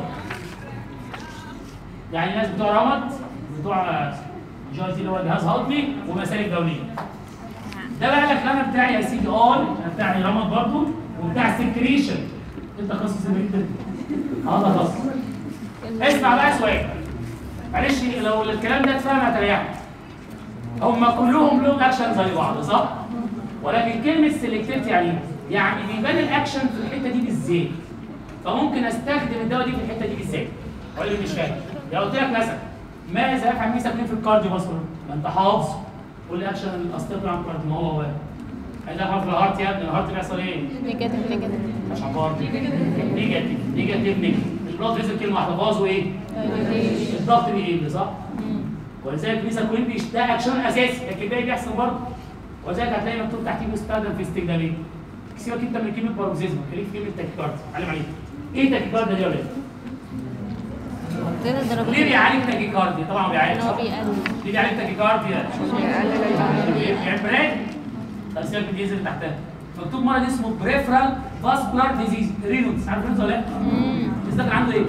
يعني الناس بتوع رمد بتوع جي اي تي اللي هو جهاز هضمي ومسالك دوليه ده بقى الكلام بتاعي يا سيدي اي انا بتاعي رمد برضه وبتاع سكريشن انت تخصص ايه اه تخصص اسمع بقى سؤال معلش لو الكلام ده اتفهم هتريحك هم كلهم لهم اكشن زي بعض صح؟ ولكن كلمه سيلكتيف يعني إيه؟ يعني بيبان الاكشن في الحته دي بالذات فممكن استخدم الدواء دي في الحته دي بالذات اقول لي مش فاهم لو قلت لك مثلا ماذا يفعل ميساكلين في الكارديو مثلا؟ ما انت حافظ قول لي اكشن الاستطلاع عن الكارديو ما هو هو عندها في الهارت يا ابني الهارت بيحصل ايه؟ نيجاتيف نيجاتيف مش عبارة نيجاتيف نيجاتيف نيجاتيف البلاد فيزل كلمه واحده باظ وايه؟ الضغط بيقل صح؟ ولذلك ميثاكولين بيشتغل اكشن اساسي لكن الباقي بيحصل برضه ولذلك هتلاقي مكتوب تحتيه بيستخدم في استخدامين سيبك انت من كلمه باروكسيزم خليك في كلمه تاكيكارد علم عليك ايه تاكيكارد دي يا ولاد؟ زي الضربات ليه بيعالج تاكيكارديا؟ طبعا ان بيعالج هو صح؟ بيقلل ليه بيعالج تاكيكارديا؟ يعني براد طب سيبك من الجزء اللي تحتها مكتوب مرض اسمه بريفرال فاسكولار ديزيز رينوس عارف رينوس ولا لا؟ الناس ده عنده ايه؟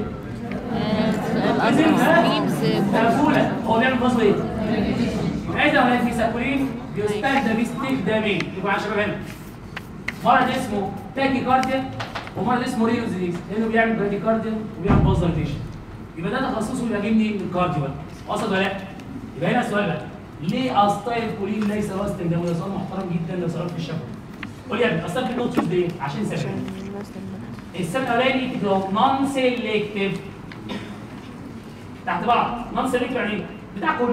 مقفولة هو بيعمل باص ايه؟ اذا هناك في ساكولين بيستخدم باستخدامين يبقى عشان شباب هنا مرض اسمه تاكي كارديا ومرض اسمه رينو ديزيز لانه بيعمل برادي كارديا وبيعمل باص دايليتيشن يبقى ده تخصصه يبقى جاي منين؟ من الكارديو بقى وصل ولا لا؟ يبقى هنا السؤال بقى ليه استايل كولين ليس له استخدام وده سؤال محترم جدا لو سألت في الشفا قول لي يا ابني استايل كولين تشوف ليه؟ عشان سبب السبب الاولاني لو نون سيلكتيف تحت بعض نون سيلكتيف يعني ايه؟ بتاع كله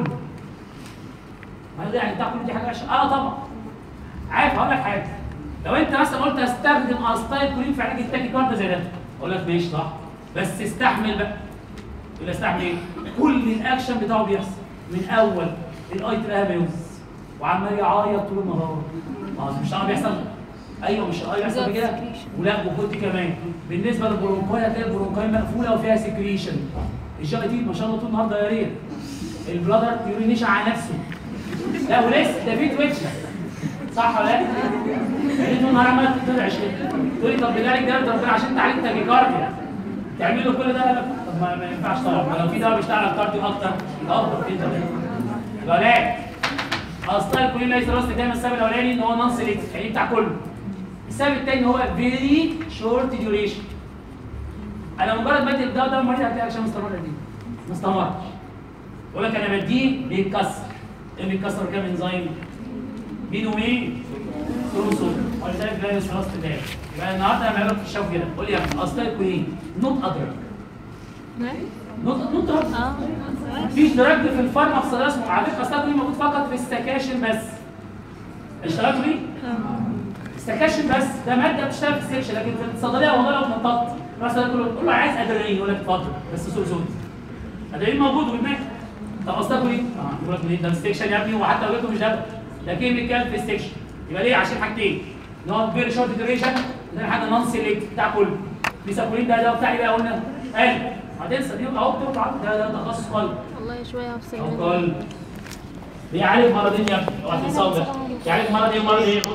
ما ده يعني بتاع كله دي حاجه وحشه اه طبعا عارف هقول لك حاجه لو انت مثلا قلت استخدم استايل كولين في علاج التاكي كارد زي ده اقول لك ماشي صح بس استحمل بقى يبقى استحمل ايه؟ كل الاكشن بتاعه بيحصل من اول الاي ترابيوس وعمال يعيط طول النهار ما مش عارف بيحصل ايوه مش الاي بيحصل كده ولا وخد كمان بالنسبه للبرونكاي هتلاقي البرونكاي مقفوله وفيها سكريشن الجايتين ما شاء الله طول النهار دايريه البلادر يورينيش على نفسه لا ولسه ده في تويتش صح ولا لا؟ يعني طول النهار عمال تطلعش كده تقول لي طب بالله ده ربنا عشان تعالج تاكيكارديا تعمل له كل ده لا طب ما, ما ينفعش طبعا ما لو في دواء بيشتغل على الكارديو اكتر يبقى افضل كده يبقى لا اصلا الكولين ليس راس دايما السبب الاولاني ان هو نون سيلكتيف يعني بتاع كله السبب الثاني هو فيري شورت ديوريشن انا مجرد ما ادي الدواء ده المريض هتلاقي عشان مستمر دي ما استمرش يقول لك انا بديه بيتكسر ايه بيتكسر كام انزيم مين ومين كروموسوم ولذلك لا يسرى تاني يبقى النهارده هنعمل لك في الشوف كده قول لي يا ابني اصل الكولين نوت ادرك نوت نوت ادرك اه مفيش دراج في الفارما في صيدله اسمه على فكره اصلا الكولين موجود فقط في السكاشن بس اشتغلتوا بيه؟ السكاشن بس ده ماده بتشتغل في السكشن لكن في الصيدليه والله لو اتنططت راح صيدليه تقول له قول له عايز ادرينالين يقول لك اتفضل بس سوري سوري ادرينالين موجود وبالمعنى طب اصلا ايه؟ اه يقول لك منين ده السكشن يا ابني وحتى لو جبته مش ده ده كيميكال في السكشن يبقى ليه عشان حاجتين ان هو فيري شورت ديوريشن ده حاجه نون سيلكت بتاع كله بيسابولين ده ده بتاع ايه بقى قلنا قلب هتنسى دي اهو بتقطع ده ده تخصص قلب والله شويه هفصل او قلب بيعالج مرضين يا ابني اوعى تنساهم ده بيعالج مرض ايه ومرض ايه؟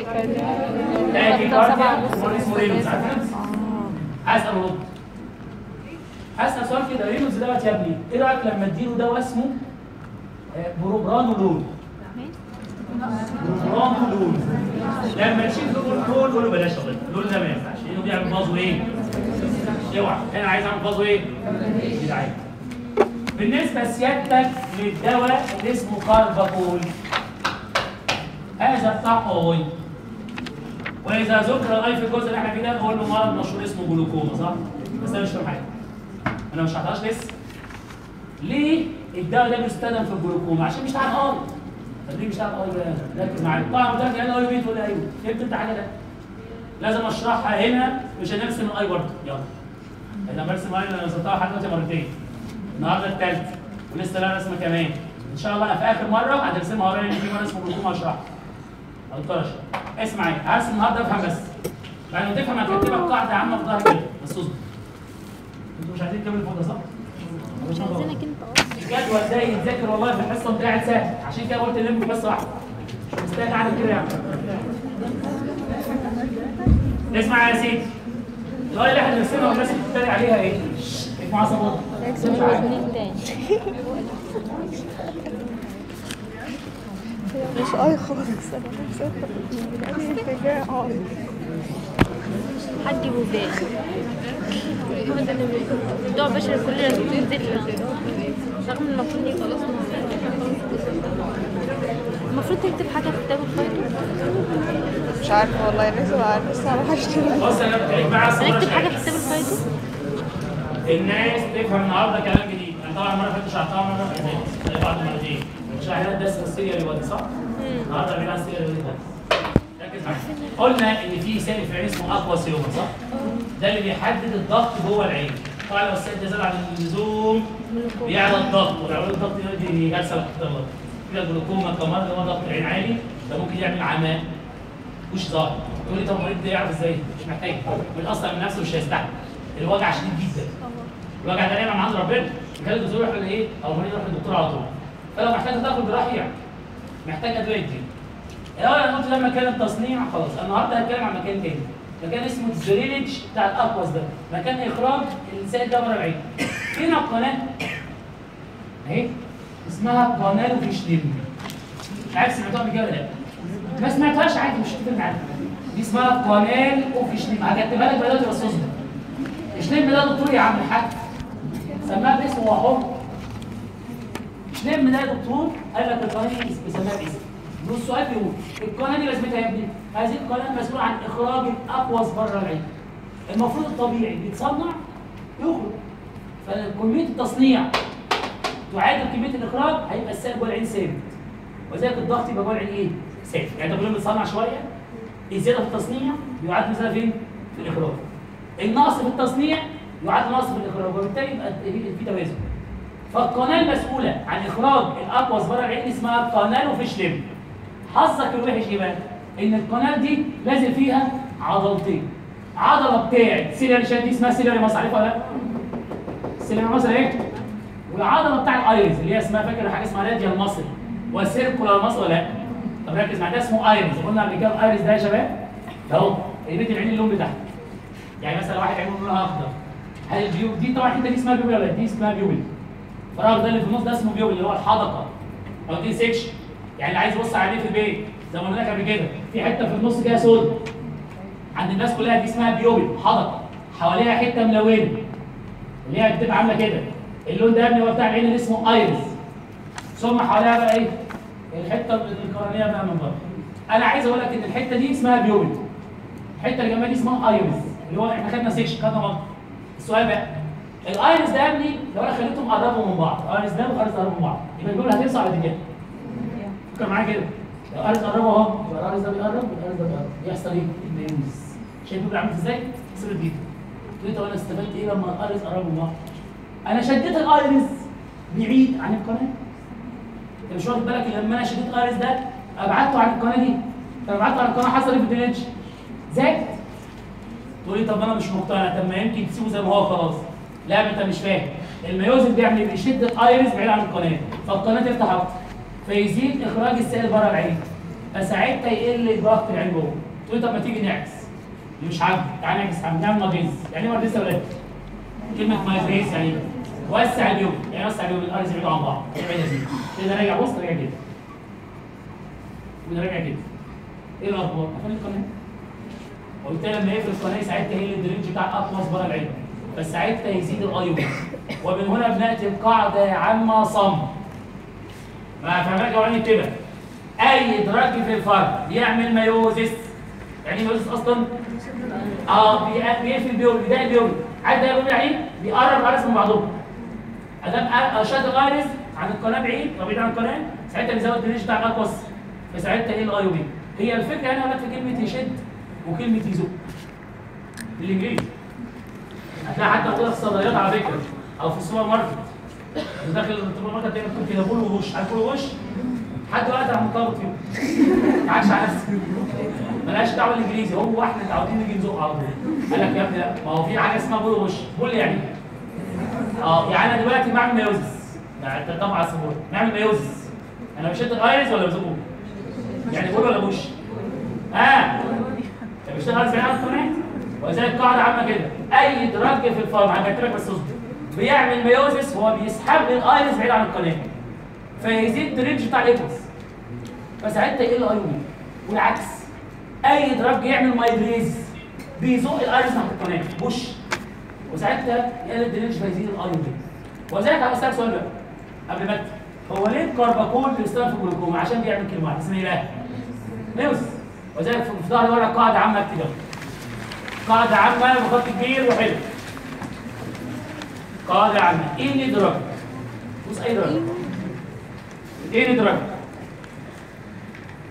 تاكي كارديا ومرض اسمه رينوس عارفين؟ هسأل ورد هسأل سؤال كده رينوس دوت يا ابني ايه رايك لما اديله دواء اسمه آه، بروبرانولول بروبرانولول لما تشيل دول دول قول له بلاش والله دول ده ما ينفعش لانه بيعمل بازو ايه؟ اوعى انا عايز اعمل بازو ايه؟ كده عادي بالنسبه سيادتك للدواء اللي اسمه كارباكول هذا بتاع اوي واذا ذكر الاي في الجزء اللي احنا فيه ده نقول له مرض مشهور اسمه جلوكوما صح؟ بس انا مش فاهم حاجه انا ما شرحتهاش لسه ليه الدواء ده بيستخدم في الجلوكوما عشان بيشتغل اي طب ليه بيشتغل اي بقى؟ ركز معايا طبعا ده يعني اي بيت ولا ايوه فهمت انت حاجه ده لازم اشرحها هنا مش هنرسم الاي برضه يلا انا برسم الاي انا رسمتها لحد دلوقتي مرتين النهارده الثالث ولسه لها رسمه كمان ان شاء الله انا في اخر مره هترسمها ورايا ان في مره اسمه جلوكوما اشرحها دكتور اشرح اسمع معايا هرسم النهارده افهم بس بعد ما تفهم هتكتبك قاعده عامه في ظهر كده بس اصبر انتوا مش عايزين تكمل الفوضى صح؟ مش عايزينك انت اه الجدول ده يتذاكر والله في الحصه وانت قاعد سهل عشان كده قلت نلم في حصه واحده مش مستاهل قاعده كده يعني اسمع يا سيدي الآية اللي احنا بنرسمها والناس بتتريق عليها ايه؟ اسمع صبور مسؤولين تاني مش اي خالص انا نفسي افهم من اي اتجاه اه حد وباء هو ده اللي بتوع بشر كلنا بتنزل رغم المفروض يبقى خلاص المفروض تكتب حاجه في كتاب الفايتو مش عارفه والله لسه عارفه لسه على حاجه بص انا بتكلم معايا صبور هنكتب حاجه شوية. في كتاب الفايتو الناس تفهم النهارده كلام جديد انا طبعا المره اللي فاتت شرحتها مره فاتت زي بعض مرتين شرحنا درس السيريال وادي صح؟ النهارده بنعمل السيريال وادي ركز معايا قلنا ان في سائل في العين اسمه اقوى سيوما صح؟ ده اللي بيحدد الضغط جوه العين طبعا لو السيد ده زاد عن اللزوم بيعلى الضغط ولو الضغط دي جلسه محترمه كده جلوكوما كمان اللي هو ضغط العين عالي ده ممكن يعمل عماء مش ظاهر تقول لي طب المريض ده يعرف ازاي؟ مش محتاج من اصلا من نفسه مش هيستحمل الوجع شديد جدا الوجع ده نعمه من عند ربنا كان الدكتور يروح لايه؟ او المريض يروح للدكتور على طول فلو محتاج تدخل جراحي يعني محتاج ادويه دي الاول انا قلت ده مكان التصنيع خلاص النهارده هتكلم عن مكان تاني مكان اسمه الزريلج بتاع الاقوس ده مكان اخراج السائل ده بره العين هنا القناه اهي اسمها قناه فيشليم مش عارف سمعتوها قبل كده ولا لا ما سمعتهاش عادي مش هتفرق معاك دي اسمها قناه اوفيشليم هكتبها لك دلوقتي بس اصبر اشليم ده دكتور يا عم الحاج سماها باسمه هو حر اشليم ده يا دكتور قال لك القناه دي بيسميها باسم بص السؤال بيقول القناه دي لازمتها يا ابني هذه القناه مسؤوله عن اخراج الاقوس بره العين المفروض الطبيعي بيتصنع يخرج فكميه التصنيع تعادل كميه الاخراج هيبقى السائل جوه العين ثابت وذلك الضغط يبقى جوه العين ايه؟ ثابت يعني انت كل ما بتصنع شويه الزياده في التصنيع يعاد زياده فين؟ في الاخراج النقص في التصنيع يعاد نقص في الاخراج وبالتالي يبقى في توازن فالقناه المسؤوله عن اخراج الاقوس بره العين اسمها قناه فيشلم حظك الوحش ايه بقى؟ ان القناه دي لازم فيها عضلتين عضله بتاعت سيلري شاد دي اسمها سيلري مصر عارفها ولا لا؟ سيلري مصر ايه؟ والعضله بتاع الايرز اللي هي اسمها فاكر حاجه اسمها راديال مصر وسيركولار مصر ولا لا؟ طب ركز معايا ده اسمه ايرز قلنا قبل كده الايرز ده يا شباب ده اهو بيت العين اللون بتاعها يعني مثلا واحد عينه لونها اخضر هل البيو دي طبعا الحته دي اسمها بيوبل ولا دي اسمها بيوبل الفراغ ده اللي في النص ده اسمه بيوبل اللي هو الحدقه او دي سيكشن يعني اللي عايز يبص عليه في البيت زي ما قلنا لك قبل كده في حته في النص كده سود عند الناس كلها دي اسمها بيوبل حدقه حواليها حته ملونه اللي هي بتبقى عامله كده اللون ده يا ابني هو بتاع العين اللي اسمه ايرس ثم حواليها بقى ايه الحته القرنيه بقى من بره انا عايز اقول لك ان الحته دي اسمها بيوبل الحته اللي جنبها دي اسمها ايرس اللي هو احنا خدنا سيكشن خدنا مره السؤال بقى الايرس ده يا ابني لو انا خليتهم قربوا من بعض الايرس ده والايرس قربوا من بعض يبقى البيوبل هتنسى ولا تتجاه فكر معايا كده لو الايرس قربوا اهو يبقى الايرس ده بيقرب والايرس ده بيقرب يحصل ايه؟ الميوز شايف البيوبل عامل ازاي؟ صورة دي تقول لي طب انا استفدت ايه لما الايرس قربوا من بعض؟ انا شديت الايرس بعيد عن القناه انت مش واخد بالك لما انا شديت الايرس ده ابعدته عن القناه دي فابعدته عن القناه حصل ايه في الدرينج؟ زاد تقول لي طب انا مش مقتنع طب ما يمكن تسيبه زي ما هو خلاص لا انت مش فاهم الميوزن بيعمل ايه؟ بيشد الايرس بعيد عن القناه فالقناه تفتح اكتر فيزيد اخراج السائل بره العين فساعتها يقل ضغط العين جوه تقول لي طب ما تيجي نعكس دي مش عاجبك تعالى نعكس عم نعمل ماجيز يعني ايه ماجيز يا ولاد؟ كلمه ماجيز يعني إيه؟ وسع اليوم يعني وسع اليوم الايرس يبعدوا عن بعض ابعد يا سيدي كده راجع بص راجع كده وده راجع كده ايه الاخبار؟ قفل القناه وبالتالي لما يقفل القناه ساعتها هي الدرينج بتاع الاقوس بره العين فساعتها يزيد الايون ومن هنا بناتي القاعده عامه صم ما فهمك يا كده اي دراج في الفرد بيعمل ميوزس يعني ايه ميوزس اصلا اه بي- بيقفل بيولي ده بيولي عارف ده بيولي يعني إيه؟ بيقرب الايرس من بعضهم ادام اشد الايرس عن القناه بعيد او بعيد عن القناه ساعتها بيزود الدرينج بتاع الاقوس فساعتها ايه الاي بي هي الفكره هنا هناك في كلمه يشد وكلمه يزق بالانجليزي هتلاقي حتى موجوده في الصيدليات على فكره او في السوبر ماركت داخل السوبر ماركت تلاقي مكتوب كده بول ووش عارف بول ووش حد وقت انا مرتبط فيهم ما عادش على نفسي ملهاش دعوه بالانجليزي هو احنا متعودين نيجي نزق على طول قال لك يا ابني لا ما هو في حاجه اسمها بول ووش بول يعني اه يعني انا دلوقتي بعمل ميوزس يعني انت طبعا السبورت بعمل ميوزس انا بشد الايرس ولا بزقه؟ يعني بول ولا بوش؟ اه انت بتشتغل ايرس بعيد عن القناه ولذلك قاعده عامه كده اي دراج في الفارم هكتب لك بس اصبر بيعمل ميوزس هو بيسحب لي الايرس بعيد عن القناه فيزيد الرينج بتاع الايكوس فساعتها يقل الاي بي والعكس اي دراج يعمل مايدريز بيزق الايرس ناحيه القناه بوش وساعتها يقل الدرينج فيزيد الاي بي وذلك هسألك سؤال بقى قبل ما أكتب. هو ليه الكرباكول بيستخدم في الجلوكوما عشان بيعمل كلمه واحده اسمها ايه بقى؟ ميوزس وذلك في ظهري ورا قاعده عامه اكتبها قاعدة عامة بخط كبير وحلو قاعدة عامة ايه ندرج بص اي درجة ايه ندرج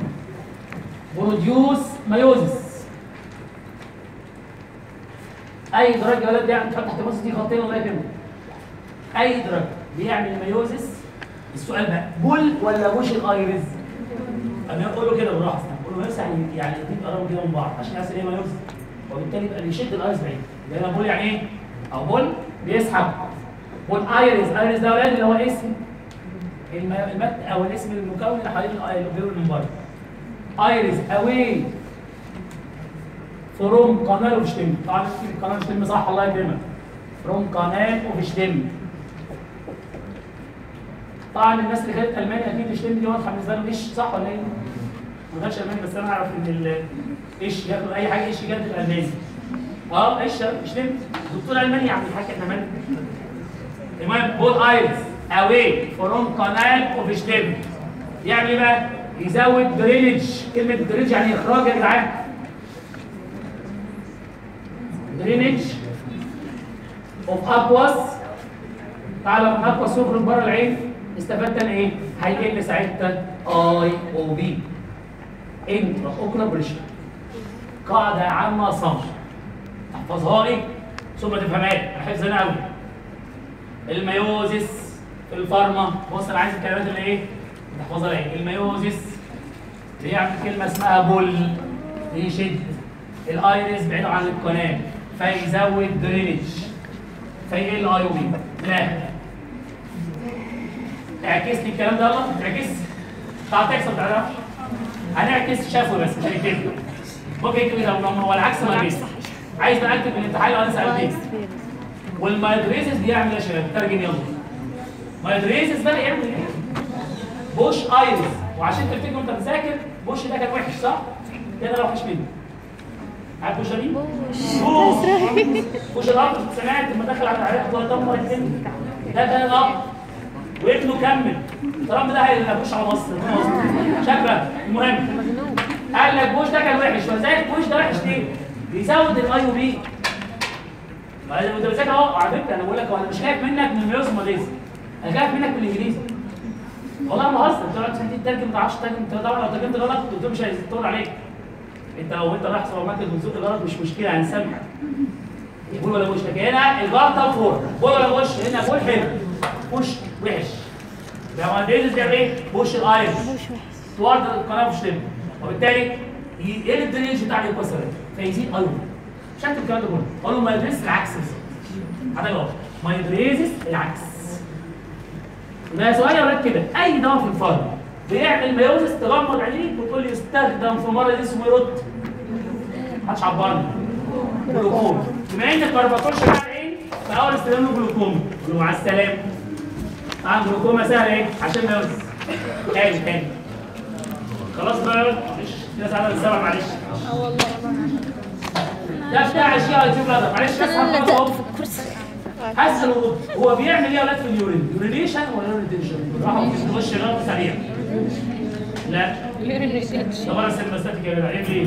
بروديوس مايوزس اي دراج يا ولاد بيعمل تحط تحت بص دي خطين الله يكرمك اي دراج بيعمل ميوزس السؤال بقى بول ولا مش الايرز؟ انا اقول له كده بالراحه اقول له يمسح يعني يعني الاثنين قربوا كده من بعض عشان يحصل ايه ميوزس وبالتالي يبقى بيشد الايرز بعيد يبقى هنا بول يعني ايه؟ او بول بيسحب بول ايرز ايرز ده يا ولاد اللي هو اسم الم- المد او الاسم المكون اللي حوالين الاوفيرول من بره ايرز اواي فروم قناه اوف شتم طبعا في قناه شتم صح الله يكرمك فروم قناه اوف شتم طبعا الناس اللي خدت الماني اكيد شتم دي واضحه بالنسبه لهم ايش صح ولا ايه؟ ما خدش الماني بس انا اعرف ان ال- ايش ياخد اي حاجه ايش جت الالماني اه ايش شتم دكتور الماني يا عم الحاج احنا مالنا المهم بول ايرز اواي فروم قناه اوف شتم يعمل ايه بقى؟ يزود درينج كلمه درينج يعني اخراج يا جدعان درينج اوف اكواس تعالى من اكواس يخرج بره العين استفدت انا ايه؟ هيقل ساعتها اي او بي انترا اوكلا بريشر قاعده عامه صمت تحفظها لي ثم تفهمها لي انا حفظها قوي الميوزس في الفارما بص انا عايز الكلمات اللي ايه؟ تحفظها لي الميوزس بيعمل كلمه اسمها بول يشد الايرس بعيد عن القناه فيزود درينج فيقل اي بي لا اعكس لي الكلام ده يلا تعكس تعرف تعكس ما تعرفش هنعكس شافوي بس مش هنكتب ممكن يكتب كده هو العكس ما بيس عايز بقى اكتب الامتحان ولا سالتني والمايدريزس بيعمل ايه يا شباب ترجم يلا مايدريزس بقى يعمل ايه بوش ايرس وعشان تفتكروا انت بتذاكر بوش ده كان وحش صح كده ده وحش منه عارف بوش ده مين بوش بوش الاب سمعت لما دخل على العراق الله يدمر الدنيا ده كان الاب وابنه كمل ترامب ده هيلبوش على مصر شكرا المهم قال لك بوش ده كان وحش ولذلك بوش ده وحش ليه؟ بيزود الاي او بي ما انا كنت بذاكر اهو على فكره انا بقول لك هو انا مش خايف منك من الميوز ماليزي انا خايف منك من الانجليزي والله ما بهزر انت تقعد سنتين تترجم ما تعرفش تترجم انت طبعا لو ترجمت غلط الدكتور مش هيطول عليك انت لو انت رايح سوبر ماركت وبتزق غلط مش مشكله هنسامحك بول ولا بوش لكن هنا الغلطه فور بول ولا بوش هنا بول حلو بوش وحش ده هو الديزيز بيعمل ايه؟ بوش الايرس توارد القناه مش تم وبالتالي يقل الدرينج بتاع الكسر فيزيد ايون مش هكتب الكلام ده كله اقول له مايدريزس العكس بالظبط حاجه غلط مايدريزس العكس ده سؤال يا ولاد كده اي دواء في الفرد بيعمل ميوزس تغمض عينيك وتقول لي يستخدم في مرض اسمه يرد محدش عبرني جلوكوم بما انك ما ربطتش مع العين فاول استخدام له جلوكوم قول له مع السلامه طبعا جلوكوما سهل ايه عشان ميوزس تاني تاني خلاص بقى معلش في ناس عملت سبع معلش اه والله ده بتاع الشيء يوتيوب هذا معلش بس انا هفهم لزقت اهو في الكرسي حاسس الوضوء هو بيعمل ايه يا ولاد في اليورين؟ يورينيشن ولا يورينيشن؟ راح تخش رد سريع لا طب انا استنى بستاتيك يا جدع يعمل ايه؟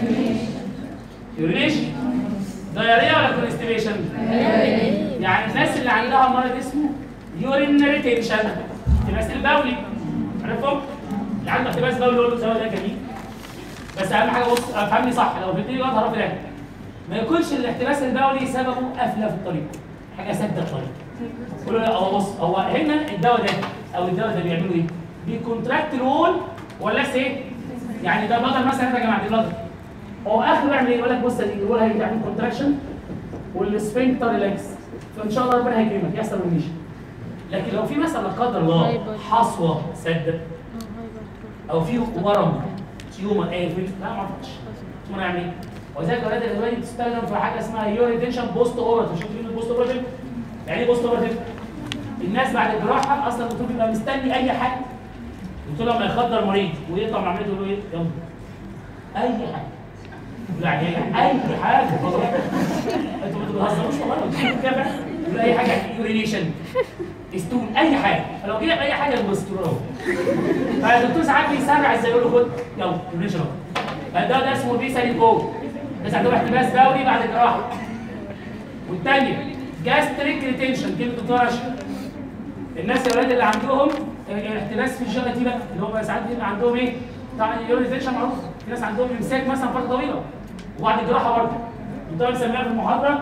يورينيشن دايريا ولا كونستيبيشن؟ يعني الناس اللي عندها مرض اسمه يورين ريتنشن احتباس البولي عارفهم؟ اللي عنده احتباس بولي يقول له سوا ده جميل بس اهم حاجه بص افهمني صح لو بتدي غلط هعرف الاخر ما يكونش الاحتباس البولي سببه قفله في الطريق حاجه سد الطريق قول له لا هو بص هو هنا الدواء ده او الدواء ده بيعملوا ايه؟ بيكونتراكت الوول ولا ايه؟ يعني ده بلدر مثلا يا جماعه دي بلدر هو اخره يعمل ايه؟ يقول لك بص دي الوول هيعمل كونتراكشن والسفنكتر ريلاكس فان شاء الله ربنا هيكرمك يحصل ريميشن لكن لو في مثلا لا قدر الله حصوه سد او في ورم تيومر ايه في لا ما اعرفش تيومر يعني ايه؟ وذلك اولاد الادويه دي بتستخدم في حاجه اسمها يوري تنشن بوست اوبراتيف شوف كلمه بوست اوبراتيف يعني ايه بوست اوبراتيف؟ الناس بعد الجراحه اصلا الدكتور بيبقى مستني اي حاجه الدكتور لما يخدر مريض ويطلع من عمليته يقول له ايه؟ يلا اي حاجه يعني ايه؟ اي حاجه انتوا ما بتهزروش والله لو كده يقول اي حاجه يعني يورينيشن استول اي حاجه فلو جه اي حاجه يبقى استول اهو فالدكتور ساعات بيسرع ازاي يقول له خد يلا يورينيشن اهو فده ده اسمه بيسالي كود الناس عندهم احتباس بولي بعد الجراحه والثانيه جاستريك ريتنشن كلمه دكتور اشهر الناس يا ولاد اللي عندهم احتباس في الجي تي بقى اللي هو ساعات بيبقى عندهم ايه؟ طبعا اليوري ريتنشن معروف في ناس عندهم امساك مثلا فتره طويله وبعد الجراحه برضه الدكتور بيسميها في المحاضره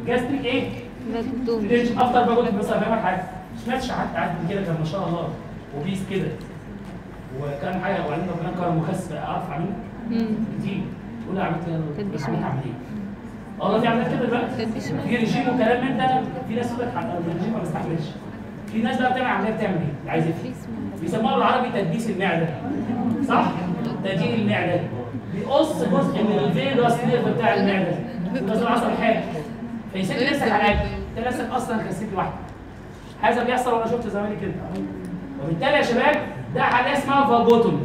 جاستريك ايه؟ باجدون ليش افضل بقول بس افهمك حاجه ما سمعتش حد قاعد كده كان ما شاء الله وبيس كده وكان حاجه وبعدين ربنا كرم وخس ارفع منه كتير تقول لي عملت ايه كان انا بيسمع. عملت عمليه والله في عمليات كده دلوقتي كان بيسمع. في ريجيم وكلام من ده في ناس تقول لك حق- الريجيم ما بيستحملش في ناس بقى بتعمل عمليه بتعمل ايه؟ عايز يفهم بيسموها بالعربي تدبيس المعده صح؟ تدجيل المعده بيقص جزء من الفيجاس نيرف بتاع المعده لازم حصل حاجه فيسيب نفسك على الاكل انت نفسك اصلا كسيت لوحدك هذا بيحصل وانا شفت زمايلي كده وبالتالي يا شباب ده حاجه اسمها فاجوتومي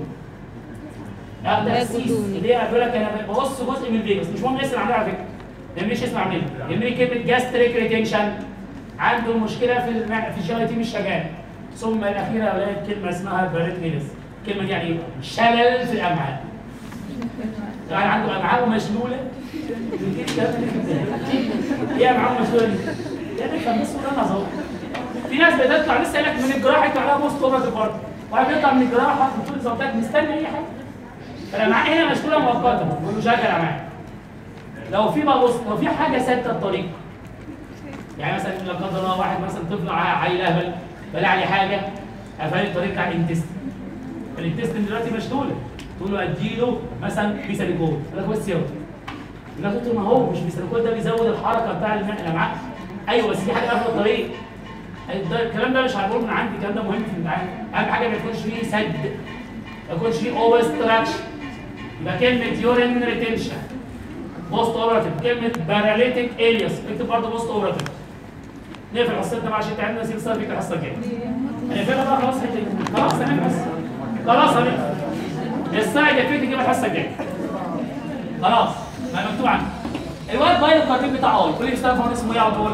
لا ده السيس فاجوتومي. اللي هي بيقول لك انا بقص جزء من الفيجاس مش مهم اسم العمليه على فكره ما يهمنيش اسم العمليه يهمني كلمه جاستريك ريتنشن عنده مشكله في المع... في الجي تي مش شغال ثم الاخيره يا ولاد كلمه اسمها باريتنيلس الكلمه دي يعني ايه؟ شلل في الامعاء يعني عنده امعاء مشلوله بيجيب الكلام ده ازاي؟ ايه امعاء مشلوله دي؟ يعني كان بس ولا نظام في ناس بتطلع لسه لك من الجراحه يطلع لها بوست اوبرتيف برضه واحد بيطلع من الجراحه بتقول زوجتك مستني اي حاجه فالامعاء هنا مشلوله مؤقتا بيقول له شغل امعاء لو في بقى بص لو في حاجه سادة الطريق يعني مثلا لا قدر الله واحد مثلا طفل ع- عيل اهبل بلع عليه حاجه قفل الطريق بتاع الانتستين الانتستين دلوقتي مشلوله تقول له اديله مثلا بيساليكول يقول لك بص يا الناس تقول ما هو مش بيساليكول ده بيزود الحركه بتاع الم- الامعاء ايوه بس دي حاجه قافله الطريق ده الكلام ده مش هقول من عندي الكلام ده مهم في الامتحان اهم حاجه ما يكونش فيه سد ما يكونش فيه اوبستراكشن يبقى كلمه يورين ريتنشن بوست اوبراتيف كلمه باراليتيك الياس اكتب برضه بوست اوبراتيف نقفل حصتنا بقى عشان تعمل نسيب صار فيك الحصه الجايه هنقفلها بقى خلاص حته خلاص تمام بس خلاص هنقفل السايد افكت دي الحصه الجايه خلاص ما مكتوب عندي الواد بايل الكارتين بتاع اي كل يستوعب هو اسمه ايه على طول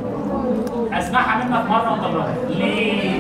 اسمعها منك مره وتبرها ليه؟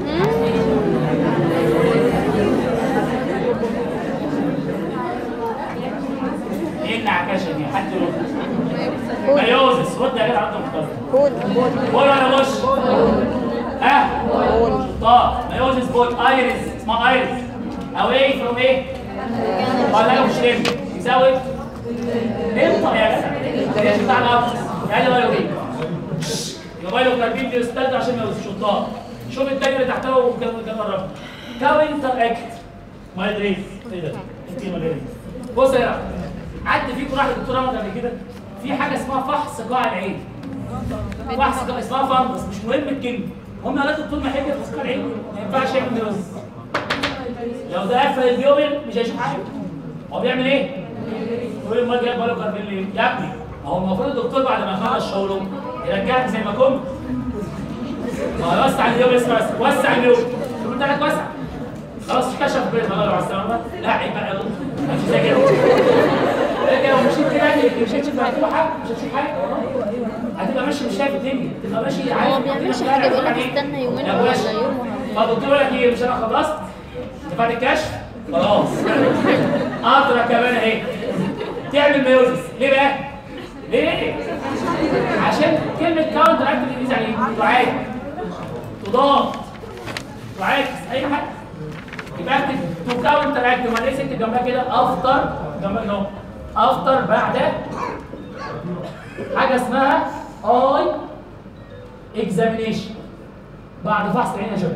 ايه النعكشه دي؟ حد يرد مايوزس رد يا جدع انت مختار بول بول بول ولا مش؟ ها؟ بول طب مايوزس بول ايرس اسمها ايرس اواي فروم ايه؟ ولا مش ليه؟ يساوي امتى يا جدع؟ ايش بتاع الابس؟ يعني بايلو ايه؟ يبقى بايلو كاربين بيستلد عشان ما يوصلش الشطار شوف التاني اللي تحتها وكان كان قرب كاونتر اكت ما ادري ايه ده؟ انت ولا ايه؟ بص يا عدى فيكم راح الدكتور احمد قبل كده في حاجه اسمها فحص قاع العين فحص قاع اسمها فانبس مش مهم الكلمه هم قالت الدكتور ما يحب يفحص قاع العين ما ينفعش يعمل ده بس لو ده قفل البيوبل مش هيشوف حاجه هو بيعمل ايه؟ يقول لي امال جايب بالك كاربين ليه؟ يا ابني هو المفروض الدكتور بعد ما يخلص شغله يرجعك زي ما كنت ما هو يوسع اليوم اسمع بس وسع اليوم تقول له لك وسع خلاص كشف بيت الله على السلامه لا عيب بقى يلا مش زي كده لا كده ومشيت كده يعني مش هتشوف حاجه مش هتشوف حاجه هتبقى ماشي مش شايف الدنيا تبقى ماشي عارف هو ما بيعملش حاجة، بيقول لك استنى يومين يا ولا باشا. يوم فالدكتور يقول لك ايه مش انا خلصت دفعت الكشف خلاص قطره كمان اهي تعمل ميوزس ليه بقى؟ ليه؟ عشان كلمه كاونتر اكت بالانجليزي يعني ايه؟ تعاكس تضاد تعاكس اي حاجه يبقى اكتب تو كاونتر اكت وما ليس اكتب جنبها كده افتر جنبها كده افتر بعد حاجه اسمها اي اكزامينيشن بعد فحص العين يا شباب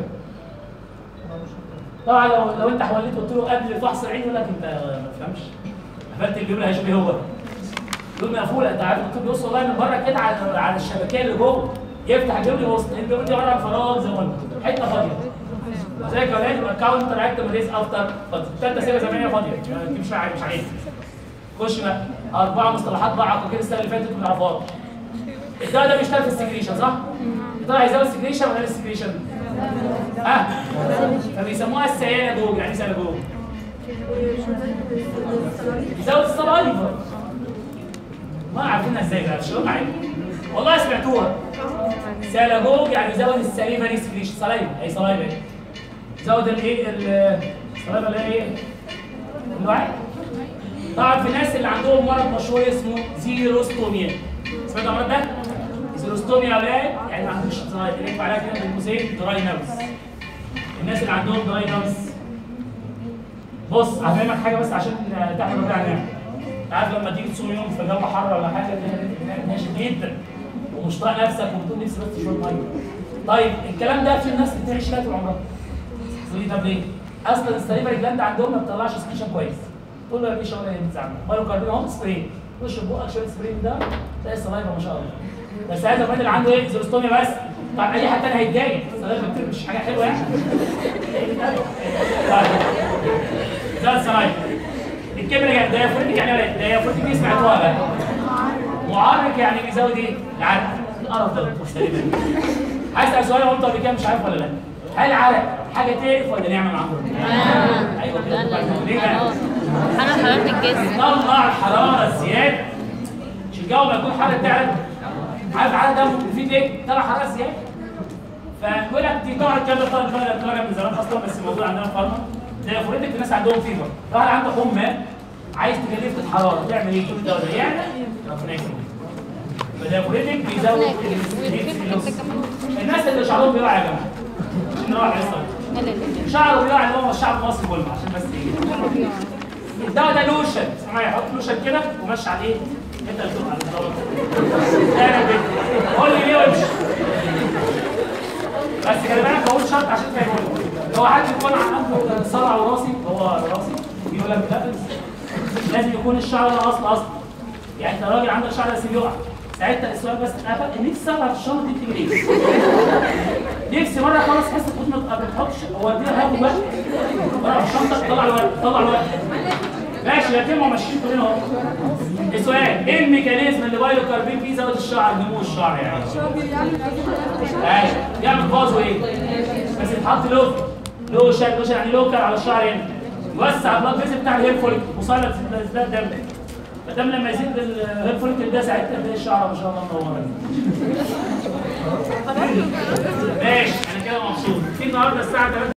طبعا لو لو انت حوليت قلت له قبل فحص العين يقول لك انت ما تفهمش قفلت الجبل هيشوف ايه هو دول مقفوله انت عارف الدكتور بيبص والله من بره كده على على الشبكيه اللي جوه يفتح الجبل يبص الجبل دي عباره عن فراغ زي ما قلنا حته فاضيه زي كمان يبقى كاونتر اكت ريس افتر الثالثه سيبها زي ما هي فاضيه ما تجيبش معايا مش عايز خش بقى اربع مصطلحات ضاعت كده السنه اللي فاتت ما نعرفهاش الدواء ده بيشتغل في السكريشن صح؟ الدواء هيزود السكريشن ولا السكريشن؟ ها؟ فبيسموها السيانجوج يعني ايه سيانجوج؟ بيزود السلايفا ما عارفينها ازاي بقى مش هقول معايا والله سمعتوها سيانجوج يعني بيزود السليفا دي سكريشن سلايفا اي سلايفا ايه؟ يزود الايه السلايفا اللي هي ايه؟ الوعي طبعا في الناس اللي عندهم مرض مشهور اسمه زيروستوميا سمعت المرض ده؟ زيروستوميا يا ولاد يعني ما عندوش زراير اللي عليها كده بين قوسين دراي نوز الناس اللي عندهم دراي نوز بص هفهمك حاجه بس عشان تعمل ربع نعمه عارف لما تيجي تصوم يوم في جو حر ولا حاجه الدنيا ناشف جدا ومش طايق نفسك وبتقول نفسي بس شويه ميه طيب الكلام ده في ناس بتعيش فيها طول عمرها تقول لي طب ليه؟ اصلا السليفري جلاند عندهم ما بتطلعش سكريشن كويس تقول له يا باشا ولا يهمك زعلان مايو كاربين اهو سبراي تخش بقك شويه سبراي من ده تلاقي السلايفه ما شاء الله بس هذا الراجل اللي عنده ايه زيروستوميا بس طب اي حد تاني هيتضايق السلايفه كتير مش حاجه حلوه يعني طيب ده السلايفه الكاميرا يعني ده يفرتك يعني ولا ده يفرتك دي سمعتوها بقى معرك يعني بيزود ايه؟ العرق القرف ده مش تقريبا هسأل سؤال قلت قبل كده مش عارف ولا لا هل عرق حاجه تعرف ولا نعمه مع عمرو؟ ايوه كده ليه بقى؟ حرام حرارة الجسم طلع الحراره الزياده مش الجو ما يكون حر تعرف عارف العرق ده مفيد ليه؟ طلع حراره زياده فبيقول لك دي طبعا الكلام ده طبعا طبعا طبعا من زمان اصلا بس موجود عندنا في فارما زي فريتك الناس عندهم فيفر لو واحد عنده حمى عايز تكلفه الحراره تعمل ايه؟ الدواء ده يعني ربنا يكرمك فالديافوريتك بيزود الناس اللي شعرهم بيقع يا جماعه عشان نروح لسه شعره بيقع اللي هو الشعب المصري كله عشان بس ايه الدواء ده لوشن اسمها يحط لوشن كده ومشي عليه انت اللي تقول على الدواء اعمل كده قول لي ليه وامشي بس خلي بالك بقول شرط عشان تفهموني لو حد يكون عنده صلع وراثي هو راسي بيقول لك لا لازم يكون الشعر ده اصل اصل يعني انت راجل عندك شعر بس بيقع ساعتها السؤال بس اتقفل نفسي اعرف الشنطه دي بتيجي ليه؟ نفسي مره خلاص حس الخوف ما بتحطش هو دي هاخد بقى طلع الشنطه طلع الورق طلع الورق ماشي يتم ماشيين كلنا اهو السؤال ايه الميكانيزم اللي بايلو كاربين فيه زود الشعر نمو الشعر يعني؟ ايوه يعمل باظ وايه؟ بس يتحط لو لو شاد لو شاد يعني لوكال على الشعر هنا يوسع البلاد فيزل بتاع الهير فوليك وصلت ازداد دم فدام لما يزيد الهير فوليك ده ساعتها تلاقي الشعر ما شاء الله منوره ماشي انا كده مبسوط في النهارده الساعه 3